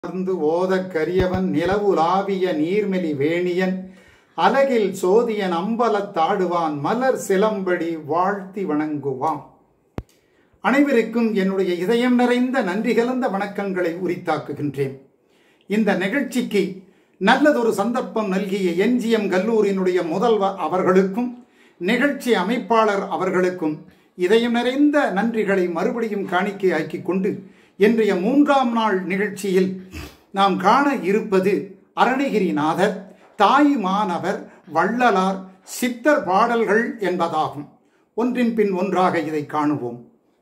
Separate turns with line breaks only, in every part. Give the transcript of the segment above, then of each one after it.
அமர்ந்து ஓதக் கரியவன் நிலவுலாவிய நீர்மெலி வேணியன் அலகில் சோதியன் அம்பலத்தாடுவான் மலர் சிலம்படி வாழ்த்தி வணங்குவான் அனைவருக்கும் என்னுடைய இதயம் நிறைந்த நன்றி கலந்த வணக்கங்களை உரித்தாக்குகின்றேன் இந்த நிகழ்ச்சிக்கு நல்லதொரு சந்தர்ப்பம் நல்கிய என்ஜிஎம் கல்லூரியினுடைய முதல்வர் அவர்களுக்கும் நிகழ்ச்சி அமைப்பாளர் அவர்களுக்கும் இதயம் நிறைந்த நன்றிகளை மறுபடியும் காணிக்கையாக்கிக் கொண்டு இன்றைய மூன்றாம் நாள் நிகழ்ச்சியில் நாம் காண இருப்பது அருணகிரிநாதர் தாயுமானவர் வள்ளலார் சித்தர் பாடல்கள் என்பதாகும் ஒன்றின் பின் ஒன்றாக இதை காணுவோம்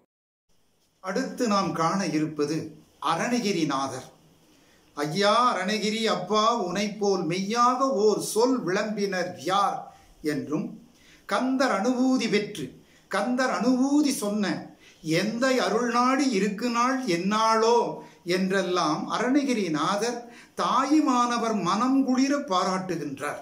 அடுத்து நாம் காண இருப்பது அருணகிரிநாதர் ஐயா அருணகிரி அப்பா உனைப்போல் மெய்யாக ஓர் சொல் விளம்பினர் யார் என்றும் கந்தர் அனுபூதி பெற்று கந்தர் அனுபூதி சொன்ன எந்த அருள்நாடி இருக்கு நாள் என்னாளோ என்றெல்லாம் அருணகிரிநாதர் தாயுமானவர் மனம் குளிர பாராட்டுகின்றார்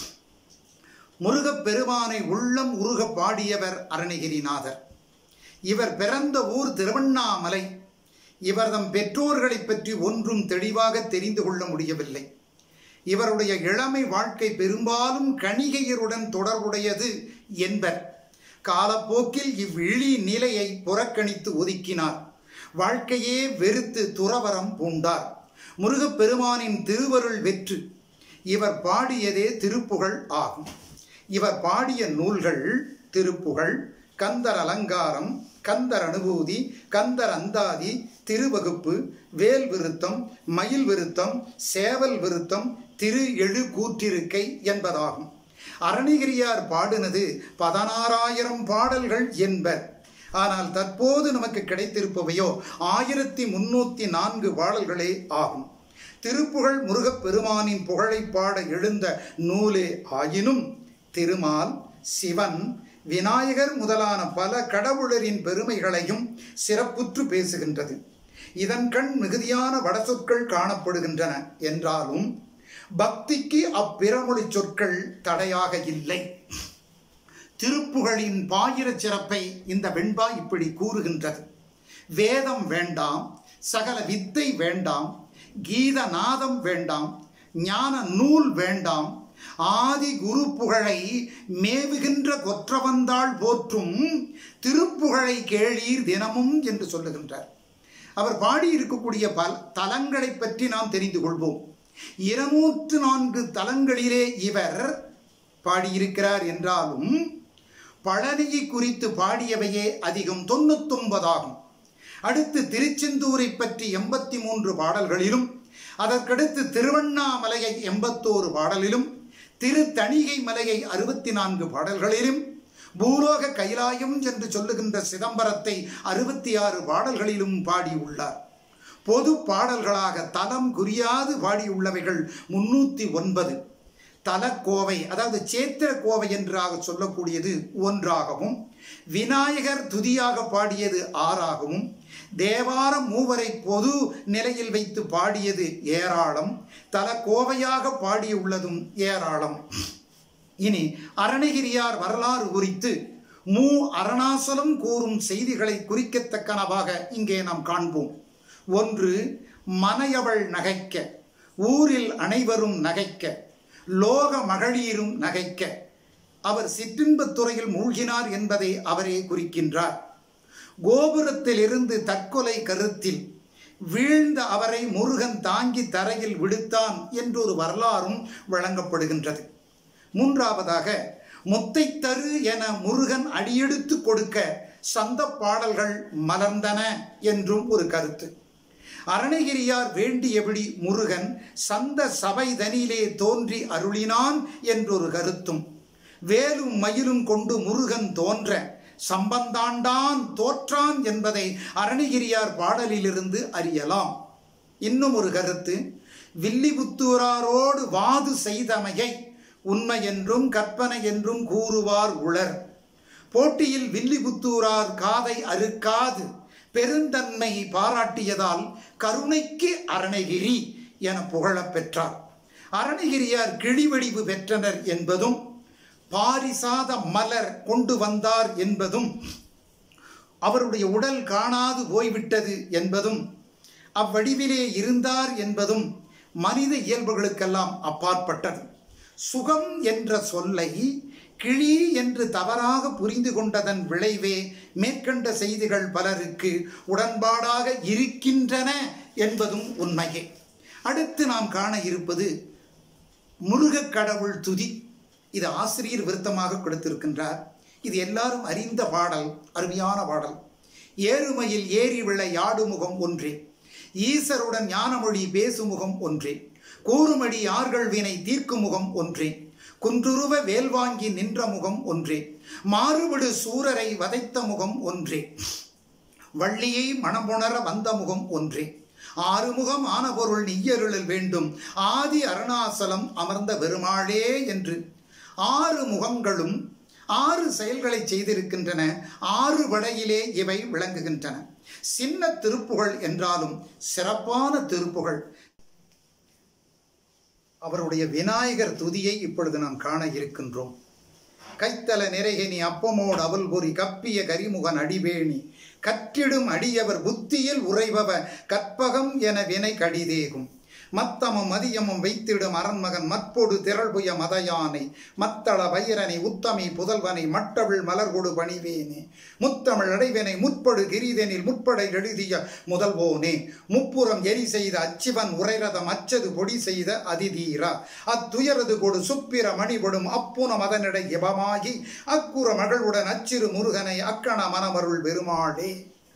முருகப் பெருமானை உள்ளம் உருக பாடியவர் அருணகிரிநாதர் இவர் பிறந்த ஊர் திருவண்ணாமலை இவர்தம் பெற்றோர்களைப் பற்றி ஒன்றும் தெளிவாக தெரிந்து கொள்ள முடியவில்லை இவருடைய இளமை வாழ்க்கை பெரும்பாலும் கணிகையருடன் தொடர்புடையது என்பர் காலப்போக்கில் இவ்விழி நிலையை புறக்கணித்து ஒதுக்கினார் வாழ்க்கையே வெறுத்து துறவரம் பூண்டார் முருகப்பெருமானின் திருவருள் வெற்று இவர் பாடியதே திருப்புகழ் ஆகும் இவர் பாடிய நூல்கள் திருப்புகழ் கந்தர் அலங்காரம் கந்தர் அனுபூதி கந்தர் அந்தாதி திருவகுப்பு வேல் விருத்தம் மயில் விருத்தம் சேவல் விருத்தம் திரு எழு கூற்றிருக்கை என்பதாகும் அருணகிரியார் பாடினது பதினாறாயிரம் பாடல்கள் என்பர் ஆனால் தற்போது நமக்கு கிடைத்திருப்பவையோ ஆயிரத்தி முன்னூத்தி நான்கு பாடல்களே ஆகும் திருப்புகழ் முருகப் பெருமானின் புகழை பாட எழுந்த நூலே ஆயினும் திருமால் சிவன் விநாயகர் முதலான பல கடவுளரின் பெருமைகளையும் சிறப்புற்று பேசுகின்றது இதன் கண் மிகுதியான வடசொற்கள் காணப்படுகின்றன என்றாலும் பக்திக்கு அப்பிறமொழி சொற்கள் தடையாக இல்லை திருப்புகழின் பாயிர சிறப்பை இந்த வெண்பா இப்படி கூறுகின்றது வேதம் வேண்டாம் சகல வித்தை வேண்டாம் கீத நாதம் வேண்டாம் ஞான நூல் வேண்டாம் ஆதி குரு புகழை மேவுகின்ற கொற்றவந்தாள் போற்றும் திருப்புகழை கேளீர் தினமும் என்று சொல்லுகின்றார் அவர் பாடியிருக்கக்கூடிய பல தலங்களை பற்றி நாம் தெரிந்து கொள்வோம் இருநூற்று நான்கு தலங்களிலே இவர் பாடியிருக்கிறார் என்றாலும் பழனியை குறித்து பாடியவையே அதிகம் தொண்ணூத்தொன்பதாகும் அடுத்து திருச்செந்தூரை பற்றி எண்பத்தி மூன்று பாடல்களிலும் அதற்கடுத்து திருவண்ணாமலையை எண்பத்தோரு பாடலிலும் திருத்தணிகை மலையை அறுபத்தி நான்கு பாடல்களிலும் பூலோக கைலாயம் என்று சொல்லுகின்ற சிதம்பரத்தை அறுபத்தி ஆறு பாடல்களிலும் பாடியுள்ளார் பொது பாடல்களாக தலம் குறியாது பாடியுள்ளவைகள் முன்னூத்தி ஒன்பது தலக்கோவை அதாவது சேத்திர கோவை என்றாக சொல்லக்கூடியது ஒன்றாகவும் விநாயகர் துதியாக பாடியது ஆறாகவும் தேவார மூவரை பொது நிலையில் வைத்து பாடியது ஏராளம் தல கோவையாக பாடியுள்ளதும் ஏராளம் இனி அருணகிரியார் வரலாறு குறித்து மூ அரணாசலம் கூறும் செய்திகளை குறிக்கத்தக்கனவாக இங்கே நாம் காண்போம் ஒன்று மனையவள் நகைக்க ஊரில் அனைவரும் நகைக்க லோக மகளிரும் நகைக்க அவர் சிற்றின்பத் துறையில் மூழ்கினார் என்பதை அவரே குறிக்கின்றார் கோபுரத்தில் இருந்து தற்கொலை கருத்தில் வீழ்ந்த அவரை முருகன் தாங்கி தரையில் விடுத்தான் என்றொரு வரலாறும் வழங்கப்படுகின்றது மூன்றாவதாக முத்தைத்தரு என முருகன் அடியெடுத்து கொடுக்க சந்த பாடல்கள் மலர்ந்தன என்றும் ஒரு கருத்து அருணகிரியார் வேண்டியபடி முருகன் சந்த சபை தனியிலே தோன்றி அருளினான் என்றொரு கருத்தும் வேலும் மயிலும் கொண்டு முருகன் தோன்ற சம்பந்தாண்டான் தோற்றான் என்பதை அருணகிரியார் பாடலிலிருந்து அறியலாம் இன்னும் ஒரு கருத்து வில்லிபுத்தூராரோடு வாது செய்தமையை உண்மை என்றும் கற்பனை என்றும் கூறுவார் உளர் போட்டியில் வில்லிபுத்தூரார் காதை அறுக்காது பெருந்தன்மை பாராட்டியதால் கருணைக்கு அருணகிரி என புகழப் பெற்றார் அருணகிரியார் கிழிவடிவு பெற்றனர் என்பதும் பாரிசாத மலர் கொண்டு வந்தார் என்பதும் அவருடைய உடல் காணாது போய்விட்டது என்பதும் அவ்வடிவிலே இருந்தார் என்பதும் மனித இயல்புகளுக்கெல்லாம் அப்பாற்பட்டது சுகம் என்ற சொல்லை கிளி என்று தவறாக புரிந்து கொண்டதன் விளைவே மேற்கண்ட செய்திகள் பலருக்கு உடன்பாடாக இருக்கின்றன என்பதும் உண்மையே அடுத்து நாம் காண இருப்பது முருகக் கடவுள் துதி இது ஆசிரியர் விருத்தமாக கொடுத்திருக்கின்றார் இது எல்லாரும் அறிந்த பாடல் அருமையான பாடல் ஏறுமையில் ஏறி விளை யாடுமுகம் ஒன்றே ஈசருடன் ஞானமொழி பேசுமுகம் ஒன்றே கூறுமடி யார்கள் வினை தீர்க்கும் முகம் ஒன்றே குன்றுருவ வேல் வாங்கி நின்ற முகம் ஒன்றே மாறுபடு சூரரை வதைத்த முகம் ஒன்றே வள்ளியை மணமுணர வந்த முகம் ஒன்றே ஆறுமுகம் ஆன பொருள் நீயருளில் வேண்டும் ஆதி அருணாசலம் அமர்ந்த பெருமாளே என்று ஆறு முகங்களும் ஆறு செயல்களை செய்திருக்கின்றன ஆறு வடையிலே இவை விளங்குகின்றன சின்ன திருப்புகழ் என்றாலும் சிறப்பான திருப்புகழ் அவருடைய விநாயகர் துதியை இப்பொழுது நாம் காண இருக்கின்றோம் கைத்தல நிறைகனி அப்பமோடு அவல் பொறி கப்பிய கரிமுகன் அடிவேணி கற்றிடும் அடியவர் புத்தியில் உறைபவ கற்பகம் என வினை கடிதேகும் மத்தமும் மதியமும் வைத்திடும் அரண்மகன் மற்பொடு திரள்புய மதயானை மத்தள வைரனை உத்தமி புதல்வனை மட்டவிழ் மலர்கொடு பணிவேனே முத்தமிழ் அடைவனை முற்படு கிரிதனில் முற்படை எழுதிய முதல்வோனே முப்புறம் எரி செய்த அச்சிவன் உரைரதம் அச்சது பொடி செய்த அதிதீரா அத்துயரது கொடு சுப்பிர மணிபொடும் அப்புன மதனிடை இபமாகி அக்குற மகளுடன் அச்சிறு முருகனை அக்கண மனமருள் பெருமாளே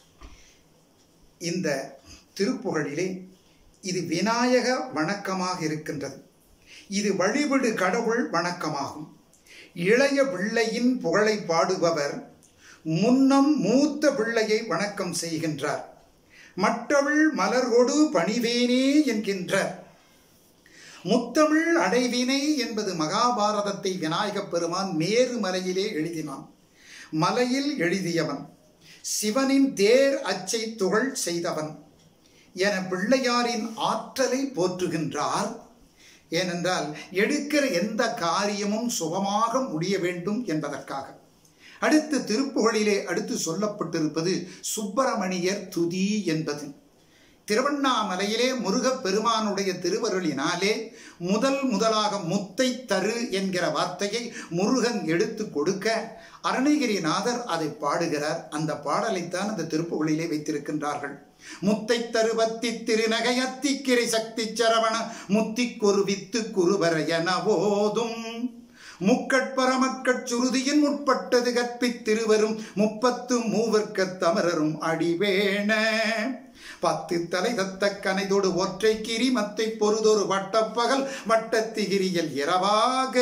இந்த திருப்புகழிலே இது விநாயக வணக்கமாக இருக்கின்றது இது வழிபடு கடவுள் வணக்கமாகும் இளைய பிள்ளையின் புகழை பாடுபவர் முன்னம் மூத்த பிள்ளையை வணக்கம் செய்கின்றார் மற்றவள் மலர்கொடு பணிவேனே என்கின்றார் முத்தமிழ் அடைவினை என்பது மகாபாரதத்தை விநாயகப் பெருமான் மேரு மலையிலே எழுதினான் மலையில் எழுதியவன் சிவனின் தேர் அச்சை துகள் செய்தவன் என பிள்ளையாரின் ஆற்றலை போற்றுகின்றார் ஏனென்றால் எடுக்கிற எந்த காரியமும் சுகமாக முடிய வேண்டும் என்பதற்காக அடுத்து திருப்புகழிலே அடுத்து சொல்லப்பட்டிருப்பது சுப்பிரமணியர் துதி என்பது திருவண்ணாமலையிலே முருகப் பெருமானுடைய திருவருளினாலே முதல் முதலாக முத்தை தரு என்கிற வார்த்தையை முருகன் எடுத்து கொடுக்க அருணகிரிநாதர் அதை பாடுகிறார் அந்த பாடலைத்தான் அந்த திருப்புகளிலே வைத்திருக்கின்றார்கள் முத்தை தருவத்தி திருநகையத்திக்கிரை சக்தி சரவண முத்திக்கொரு வித்து குருவர என போதும் முக்கட்பரமக்கட் சுருதியின் முற்பட்டது கற்பித்திருவரும் முப்பத்து மூவர்க்கத் தமரரும் அடிவேண பத்து தலை தத்த கனைதோடு ஒற்றை கிரி மத்தை பொறுதொரு வட்டப்பகல் வட்டத்திகிரியில் இரவாக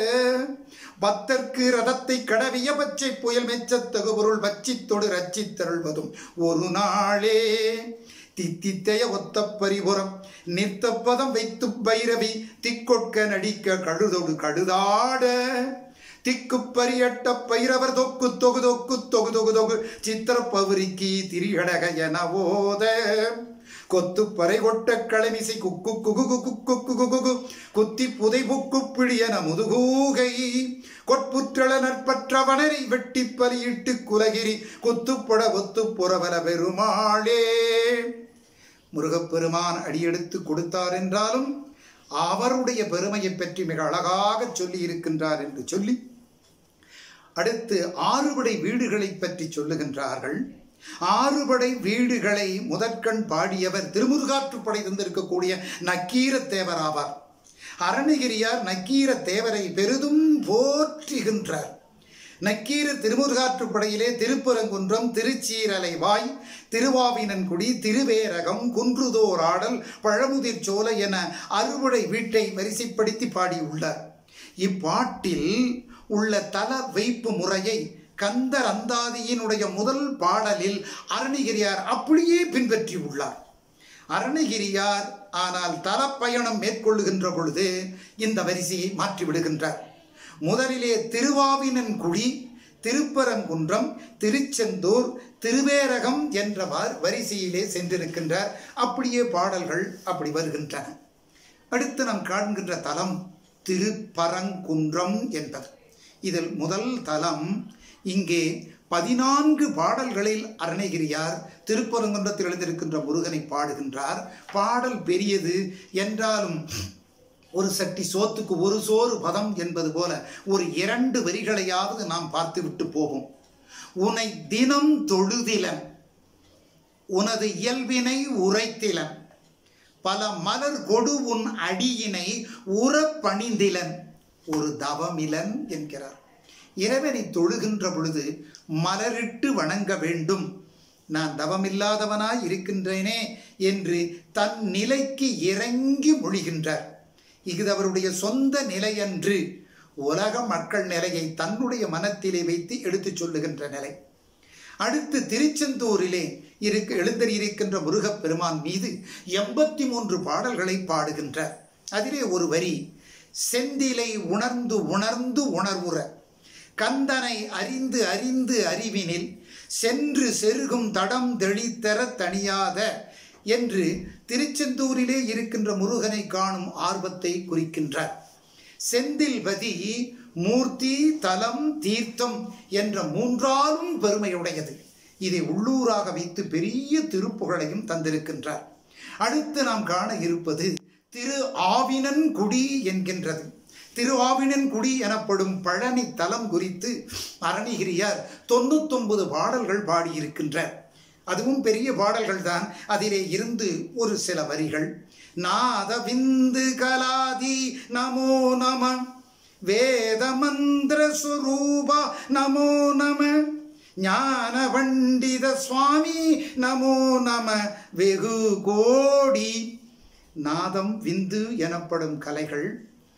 பத்தற்கு ரதத்தை கடவிய பச்சை புயல் மெச்சத்தகு பொருள் பச்சித்தொடு ரச்சித்தருள்வதும் ஒரு நாளே தித்தித்தைய ஒத்த பரிபுறம் நிறுத்த பதம் வைத்து பைரவி திக்கொட்க நடிக்க கழுதொடு கழுதாட திக்கு பரியட்ட பைரவர் தொக்கு தொகு தொக்கு தொகு தொகு தொகு சித்திர பவுரிக்கு திரிகடக என ஓத கொத்து பறை கொட்ட களமிசை குக்கு குகு குக்கு குக்கு குகு குத்தி புதை புக்கு பிழியன முதுகூகை கொட்புற்றள நற்பற்றவனரை வெட்டி பலியிட்டு குலகிரி குத்துப்பட ஒத்து புறவல பெருமாளே முருகப்பெருமான் அடியெடுத்து கொடுத்தார் என்றாலும் அவருடைய பெருமையை பற்றி மிக அழகாக சொல்லி இருக்கின்றார் என்று சொல்லி அடுத்து ஆறுபடை வீடுகளை பற்றி சொல்லுகின்றார்கள் ஆறுபடை வீடுகளை முதற்கண் பாடியவர் திருமுருகாற்றுப்படை தந்திருக்கக்கூடிய நக்கீர தேவர் ஆவார் அருணகிரியார் நக்கீர தேவரை பெரிதும் போற்றுகின்றார் நக்கீர திருமுருகாற்றுப்படையிலே திருப்பரங்குன்றம் திருச்சீரலைவாய் திருவாவினன்குடி திருவேரகம் குன்றுதோர் ஆடல் பழமுதிர் சோலை என அறுவடை வீட்டை வரிசைப்படுத்தி பாடியுள்ளார் இப்பாட்டில் உள்ள தல வைப்பு முறையை கந்தர் அந்தாதியினுடைய முதல் பாடலில் அருணகிரியார் அப்படியே பின்பற்றி உள்ளார் அருணகிரியார் ஆனால் தலப்பயணம் மேற்கொள்ளுகின்ற பொழுது இந்த வரிசையை மாற்றிவிடுகின்றார் முதலிலே திருவாவினன்குடி திருப்பரங்குன்றம் திருச்செந்தூர் திருவேரகம் என்ற வரிசையிலே சென்றிருக்கின்றார் அப்படியே பாடல்கள் அப்படி வருகின்றன அடுத்து நாம் காண்கின்ற தலம் திருப்பரங்குன்றம் என்பது இதில் முதல் தலம் இங்கே பதினான்கு பாடல்களில் அருணகிரியார் திருப்பரங்குன்றத்தில் எழுந்திருக்கின்ற முருகனை பாடுகின்றார் பாடல் பெரியது என்றாலும் ஒரு சட்டி சோத்துக்கு ஒரு சோறு பதம் என்பது போல ஒரு இரண்டு வரிகளையாவது நாம் பார்த்துவிட்டு போவோம் உனை தினம் தொழுதிலன் உனது இயல்பினை உரைத்திலன் பல மலர் கொடு உன் அடியினை உறப் பணிந்திலன் ஒரு தவமிலன் என்கிறார் இறைவனை தொழுகின்ற பொழுது மலரிட்டு வணங்க வேண்டும் நான் தவமில்லாதவனாய் இருக்கின்றேனே என்று தன் நிலைக்கு இறங்கி மொழிகின்றார் இது அவருடைய சொந்த நிலையன்று உலக மக்கள் நிலையை தன்னுடைய மனத்திலே வைத்து எடுத்துச் சொல்லுகின்ற நிலை அடுத்து திருச்செந்தூரிலே இருக்க எழுந்தறியிருக்கின்ற முருகப்பெருமான் மீது எண்பத்தி மூன்று பாடல்களை பாடுகின்றார் அதிலே ஒரு வரி செந்திலை உணர்ந்து உணர்ந்து உணர்வுற கந்தனை அறிந்து அறிந்து அறிவினில் சென்று செருகும் தடம் தெளித்தர தணியாத என்று திருச்செந்தூரிலே இருக்கின்ற முருகனை காணும் ஆர்வத்தை குறிக்கின்றார் செந்தில்பதி மூர்த்தி தலம் தீர்த்தம் என்ற மூன்றாலும் பெருமையுடையது இதை உள்ளூராக வைத்து பெரிய திருப்புகழையும் தந்திருக்கின்றார் அடுத்து நாம் காண இருப்பது திரு ஆவினன்குடி என்கின்றது திரு ஆவினன்குடி எனப்படும் பழனி தலம் குறித்து அருணகிரியார் தொண்ணூத்தொன்பது பாடல்கள் பாடியிருக்கின்றார் அதுவும் பெரிய பாடல்கள் தான் அதிலே இருந்து ஒரு சில வரிகள் நாத விந்து கலாதி நமோ நம வேத மந்திர சுரூபா நமோ நம ஞான பண்டித சுவாமி நமோ நம வெகு கோடி நாதம் விந்து எனப்படும் கலைகள்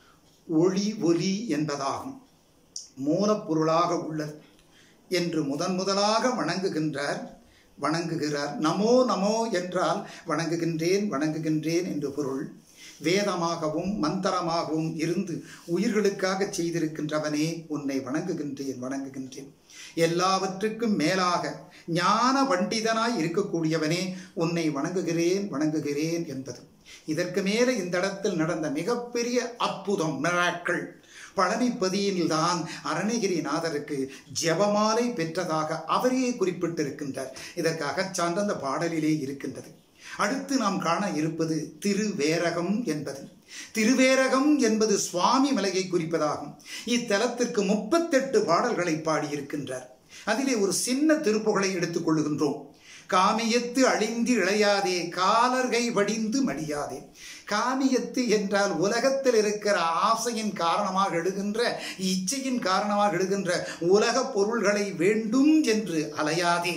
ஒளி ஒலி என்பதாகும் மூலப்பொருளாக உள்ளது என்று முதன் முதலாக வணங்குகின்றார் வணங்குகிறார் நமோ நமோ என்றால் வணங்குகின்றேன் வணங்குகின்றேன் என்று பொருள் வேதமாகவும் மந்திரமாகவும் இருந்து உயிர்களுக்காக செய்திருக்கின்றவனே உன்னை வணங்குகின்றேன் வணங்குகின்றேன் எல்லாவற்றுக்கும் மேலாக ஞான பண்டிதனாய் இருக்கக்கூடியவனே உன்னை வணங்குகிறேன் வணங்குகிறேன் என்பது இதற்கு மேலே இந்த இடத்தில் நடந்த மிகப்பெரிய அற்புதம் மிராக்கள் பழனிப்பதியில்தான் அருணகிரிநாதருக்கு ஜெபமாலை பெற்றதாக அவரே குறிப்பிட்டிருக்கின்றார் இதற்காக சார்ந்த அந்த பாடலிலே இருக்கின்றது அடுத்து நாம் காண இருப்பது திருவேரகம் என்பது திருவேரகம் என்பது சுவாமி மலையை குறிப்பதாகும் இத்தலத்திற்கு முப்பத்தெட்டு பாடல்களை பாடியிருக்கின்றார் அதிலே ஒரு சின்ன திருப்புகளை எடுத்துக் கொள்ளுகின்றோம் காமியத்து அழிந்து இழையாதே காலர்கை வடிந்து மடியாதே காமியத்து என்றால் உலகத்தில் இருக்கிற ஆசையின் காரணமாக எழுகின்ற இச்சையின் காரணமாக எழுகின்ற உலக பொருள்களை வேண்டும் என்று அலையாதே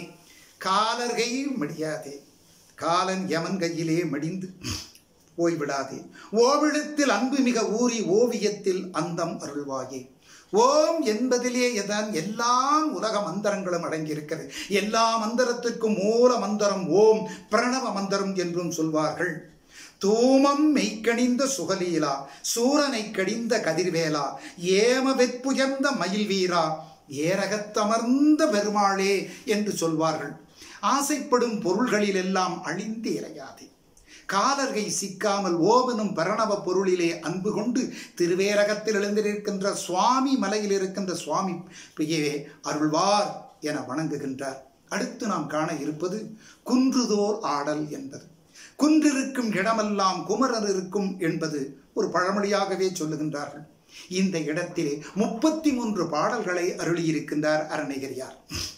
காலர்கை மடியாதே காலன் யமன் கையிலே மடிந்து போய்விடாதே ஓவிடத்தில் அன்பு மிக ஊறி ஓவியத்தில் அந்தம் அருள்வாயே ஓம் என்பதிலே தான் எல்லாம் உலக மந்திரங்களும் அடங்கியிருக்கிறது எல்லா மந்திரத்திற்கும் மூல மந்திரம் ஓம் பிரணவ மந்திரம் என்றும் சொல்வார்கள் தூமம் மெய்க்கணிந்த சுகலீலா சூரனை கடிந்த கதிர்வேலா ஏம வெற்புயர்ந்த மயில் வீரா ஏரகத்தமர்ந்த பெருமாளே என்று சொல்வார்கள் ஆசைப்படும் பொருள்களிலெல்லாம் அழிந்து இறையாதே காலர்கை சிக்காமல் ஓவனும் பரணவ பொருளிலே அன்பு கொண்டு திருவேரகத்தில் எழுந்திருக்கின்ற சுவாமி மலையில் இருக்கின்ற சுவாமி பிரியே அருள்வார் என வணங்குகின்றார் அடுத்து நாம் காண இருப்பது குன்றுதோர் ஆடல் என்பது குன்றிருக்கும் இடமெல்லாம் குமரர் இருக்கும் என்பது ஒரு பழமொழியாகவே சொல்லுகின்றார்கள் இந்த இடத்திலே முப்பத்தி மூன்று பாடல்களை அருளியிருக்கின்றார் அருணகிரியார்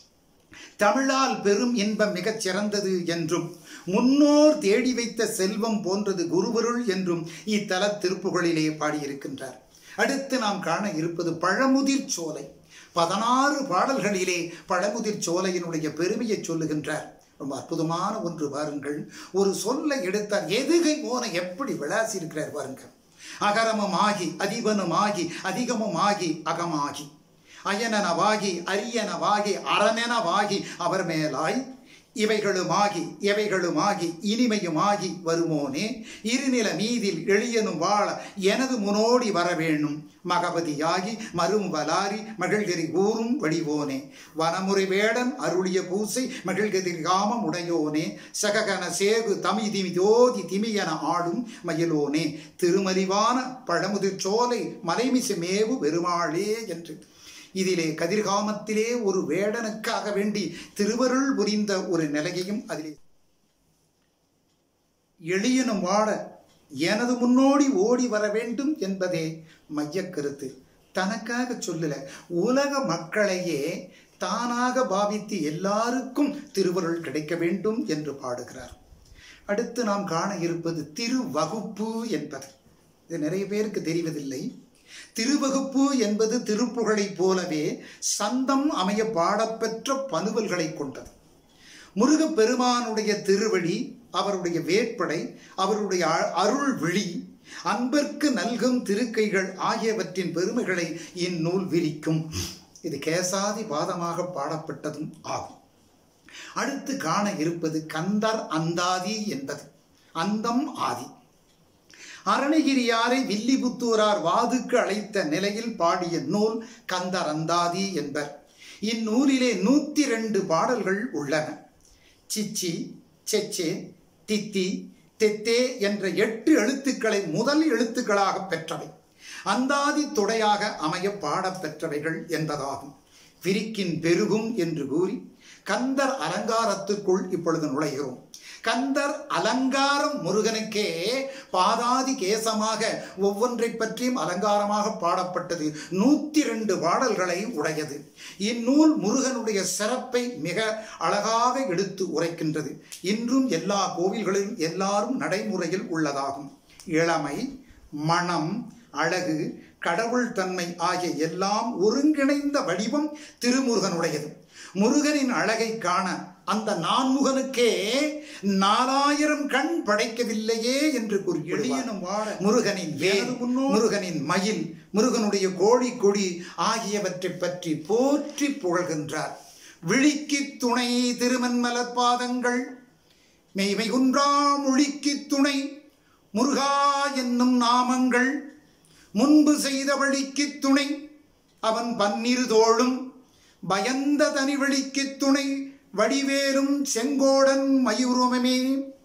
தமிழால் பெரும் இன்பம் மிகச் சிறந்தது என்றும் முன்னோர் தேடி வைத்த செல்வம் போன்றது குருவருள் என்றும் இத்தல திருப்புகளிலே பாடியிருக்கின்றார் அடுத்து நாம் காண இருப்பது பழமுதிர் சோலை பதினாறு பாடல்களிலே பழமுதிர் சோலையினுடைய பெருமையை சொல்லுகின்றார் ரொம்ப அற்புதமான ஒன்று பாருங்கள் ஒரு சொல்லை எடுத்தார் எதுகை போன எப்படி விளாசி இருக்கிறார் பாருங்கள் அகரமும் ஆகி அதிபனும் ஆகி அதிகமும் ஆகி அகமாகி அயனனவாகி அரியனவாகி அரணெனவாகி அவர் மேலாய் இவைகளுமாகி எவைகளுமாகி இனிமையுமாகி வருமோனே இருநில மீதில் எளியனும் வாழ எனது முனோடி வரவேணும் மகபதியாகி மரும் வலாரி மகிழ்கரி ஊரும் வடிவோனே வனமுறை வேடன் அருளிய பூசை மகிழ்கதிர் காமம் உடையோனே சககன சேகு தமி திமி ஜோதி திமியன ஆடும் மயிலோனே திருமறிவான பழமுதிர் சோலை மலைமிசு மேவு பெருமாளே என்று இதிலே கதிர்காமத்திலே ஒரு வேடனுக்காக வேண்டி திருவருள் புரிந்த ஒரு நிலையையும் அதிலே எளியனும் வாழ எனது முன்னோடி ஓடி வர வேண்டும் என்பதே மையக்கருத்து தனக்காக சொல்லல உலக மக்களையே தானாக பாவித்து எல்லாருக்கும் திருவருள் கிடைக்க வேண்டும் என்று பாடுகிறார் அடுத்து நாம் காண இருப்பது திருவகுப்பு என்பது இது நிறைய பேருக்கு தெரிவதில்லை திருவகுப்பு என்பது திருப்புகழைப் போலவே சந்தம் அமைய பாடப்பெற்ற பனுவல்களை கொண்டது முருகப்பெருமானுடைய திருவடி அவருடைய வேட்படை அவருடைய அ- அருள் விழி அன்பிற்கு நல்கும் திருக்கைகள் ஆகியவற்றின் பெருமைகளை இந்நூல் விரிக்கும் இது கேசாதி பாதமாக பாடப்பட்டதும் ஆகும் அடுத்து காண இருப்பது கந்தர் அந்தாதி என்பது அந்தம் ஆதி அருணகிரியாரை வில்லிபுத்தூரார் வாதுக்கு அழைத்த நிலையில் பாடிய நூல் கந்தர் அந்தாதி என்பர் இந்நூலிலே நூத்தி ரெண்டு பாடல்கள் உள்ளன சிச்சி செச்சே தித்தி தெத்தே என்ற எட்டு எழுத்துக்களை முதல் எழுத்துக்களாக பெற்றவை அந்தாதி துடையாக அமைய பாடப் பெற்றவைகள் என்பதாகும் விரிக்கின் பெருகும் என்று கூறி கந்தர் அலங்காரத்துக்குள் இப்பொழுது நுழைகிறோம் கந்தர் அலங்காரம் முருகனுக்கே பாதாதி கேசமாக ஒவ்வொன்றை பற்றியும் அலங்காரமாக பாடப்பட்டது நூத்தி ரெண்டு பாடல்களை உடையது இந்நூல் முருகனுடைய சிறப்பை மிக அழகாக எடுத்து உரைக்கின்றது இன்றும் எல்லா கோவில்களிலும் எல்லாரும் நடைமுறையில் உள்ளதாகும் இளமை மனம் அழகு கடவுள் தன்மை ஆகிய எல்லாம் ஒருங்கிணைந்த வடிவம் திருமுருகனுடையது முருகனின் அழகை காண அந்த நான்முகனுக்கே நாலாயிரம் கண் படைக்கவில்லையே என்று குறிப்பிடுவார் முருகனின் வேல் முருகனின் மயில் முருகனுடைய கோழி கொடி ஆகியவற்றை பற்றி போற்றி புகழ்கின்றார் விழிக்கு துணை திருமன்மலர் பாதங்கள் மெய்மை குன்றா மொழிக்கு துணை முருகா என்னும் நாமங்கள் முன்பு செய்த வழிக்கு துணை அவன் பன்னிரு தோளும் பயந்த தனி வழிக்கு துணை வடிவேலும் செங்கோடன் மயூரமே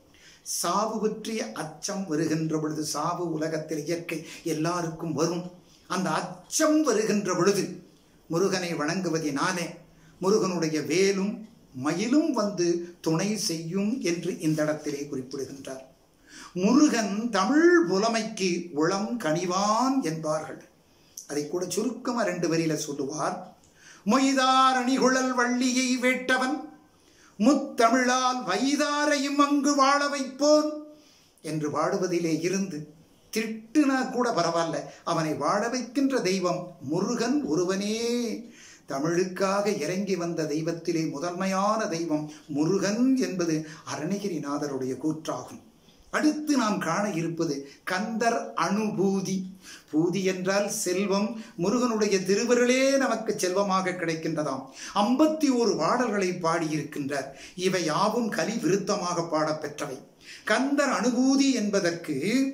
சாவு பற்றிய அச்சம் வருகின்ற பொழுது சாவு உலகத்தில் இயற்கை எல்லாருக்கும் வரும் அந்த அச்சம் வருகின்ற பொழுது முருகனை வணங்குவதினாலே முருகனுடைய வேலும் மயிலும் வந்து துணை செய்யும் என்று இந்த இடத்திலே குறிப்பிடுகின்றார் முருகன் தமிழ் புலமைக்கு உளம் கனிவான் என்பார்கள் அதை கூட சுருக்கமா ரெண்டு வரியில சொல்லுவார் மொய்தார் அணிகுழல் வள்ளியை வேட்டவன் முத்தமிழால் வைதாரையும் அங்கு வாழ வைப்போன் என்று பாடுவதிலே இருந்து திட்டுனா கூட பரவாயில்ல அவனை வாழ வைக்கின்ற தெய்வம் முருகன் ஒருவனே தமிழுக்காக இறங்கி வந்த தெய்வத்திலே முதன்மையான தெய்வம் முருகன் என்பது அருணகிரிநாதருடைய கூற்றாகும் அடுத்து நாம் காண இருப்பது கந்தர் அனுபூதி பூதி என்றால் செல்வம் முருகனுடைய திருவருளே நமக்கு செல்வமாக கிடைக்கின்றதாம் ஐம்பத்தி ஒரு பாடல்களை பாடியிருக்கின்றார் இவை யாவும் கலி விருத்தமாக பாடப்பெற்றவை கந்தர் அனுபூதி என்பதற்கு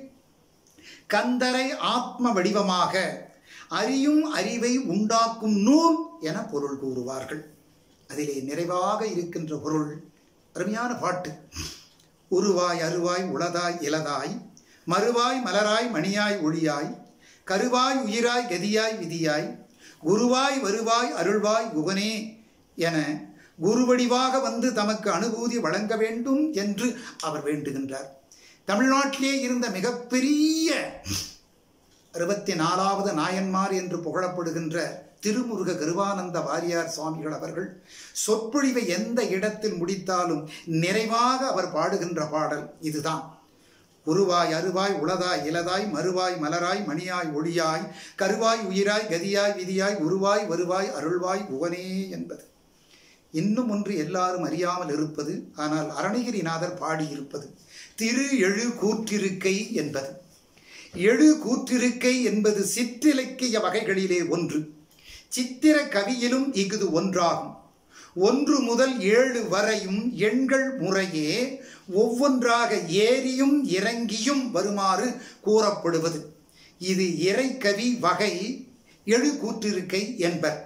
கந்தரை ஆத்ம வடிவமாக அறியும் அறிவை உண்டாக்கும் நூல் என பொருள் கூறுவார்கள் அதிலே நிறைவாக இருக்கின்ற பொருள் அருமையான பாட்டு உருவாய் அருவாய் உளதாய் இலதாய் மறுவாய் மலராய் மணியாய் ஒளியாய் கருவாய் உயிராய் கதியாய் விதியாய் குருவாய் வருவாய் அருள்வாய் குகனே என குருவடிவாக வந்து தமக்கு அனுபூதி வழங்க வேண்டும் என்று அவர் வேண்டுகின்றார் தமிழ்நாட்டிலே இருந்த மிகப்பெரிய அறுபத்தி நாலாவது நாயன்மார் என்று புகழப்படுகின்ற திருமுருக கருவானந்த வாரியார் சுவாமிகள் அவர்கள் சொற்பொழிவை எந்த இடத்தில் முடித்தாலும் நிறைவாக அவர் பாடுகின்ற பாடல் இதுதான் உருவாய் அருவாய் உளதாய் இலதாய் மறுவாய் மலராய் மணியாய் ஒளியாய் கருவாய் உயிராய் கதியாய் விதியாய் உருவாய் வருவாய் அருள்வாய் புவனே என்பது இன்னும் ஒன்று எல்லாரும் அறியாமல் இருப்பது ஆனால் அருணகிரிநாதர் பாடியிருப்பது திரு எழு கூற்றிருக்கை என்பது எழு கூற்றிருக்கை என்பது சிற்றிலக்கிய வகைகளிலே ஒன்று சித்திர கவியிலும் இஃது ஒன்றாகும் ஒன்று முதல் ஏழு வரையும் எண்கள் முறையே ஒவ்வொன்றாக ஏறியும் இறங்கியும் வருமாறு கூறப்படுவது இது இறைக்கவி வகை எழு கூற்றிருக்கை என்பர்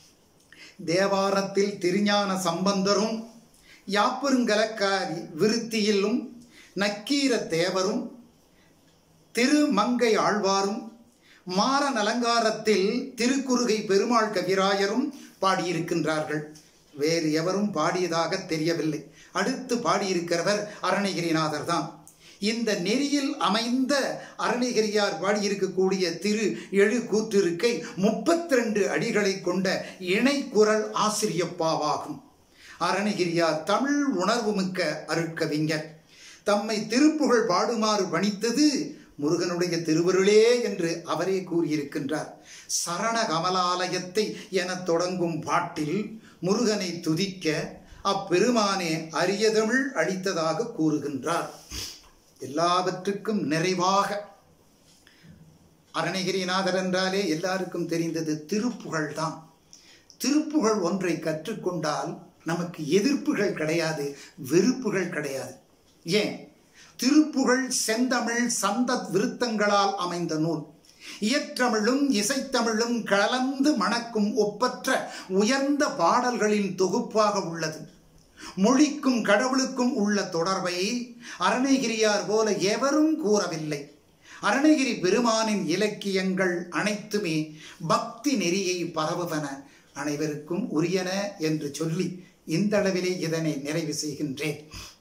தேவாரத்தில் திருஞான சம்பந்தரும் யாப்பருங்கலக்காரி விருத்தியிலும் நக்கீர தேவரும் திருமங்கை ஆழ்வாரும் மாறன் அலங்காரத்தில் திருக்குறுகை பெருமாள் கவிராயரும் பாடியிருக்கின்றார்கள் வேறு எவரும் பாடியதாக தெரியவில்லை அடுத்து பாடியிருக்கிறவர் அருணகிரிநாதர் தான் இந்த நெறியில் அமைந்த அருணகிரியார் பாடியிருக்கக்கூடிய திரு எழு கூற்றிருக்கை முப்பத்தி ரெண்டு அடிகளை கொண்ட இணைக்குரல் ஆசிரியப்பாவாகும் அருணகிரியார் தமிழ் உணர்வுமிக்க அருட்கவிஞர் தம்மை திருப்புகழ் பாடுமாறு பணித்தது முருகனுடைய திருவருளே என்று அவரே கூறியிருக்கின்றார் சரண கமலாலயத்தை என தொடங்கும் பாட்டில் முருகனை துதிக்க அப்பெருமானே அரியதமிழ் அளித்ததாக கூறுகின்றார் எல்லாவற்றுக்கும் நிறைவாக அருணகிரிநாதர் என்றாலே எல்லாருக்கும் தெரிந்தது திருப்புகழ் தான் திருப்புகழ் ஒன்றை கற்றுக்கொண்டால் நமக்கு எதிர்ப்புகள் கிடையாது வெறுப்புகள் கிடையாது ஏன் திருப்புகழ் செந்தமிழ் சந்தத் விருத்தங்களால் அமைந்த நூல் இயற்றமிழும் இசைத்தமிழும் கலந்து மணக்கும் ஒப்பற்ற உயர்ந்த பாடல்களின் தொகுப்பாக உள்ளது மொழிக்கும் கடவுளுக்கும் உள்ள தொடர்பை அருணகிரியார் போல எவரும் கூறவில்லை அருணகிரி பெருமானின் இலக்கியங்கள் அனைத்துமே பக்தி நெறியை பரவுவன அனைவருக்கும் உரியன என்று சொல்லி இந்த அளவிலே இதனை நிறைவு செய்கின்றேன்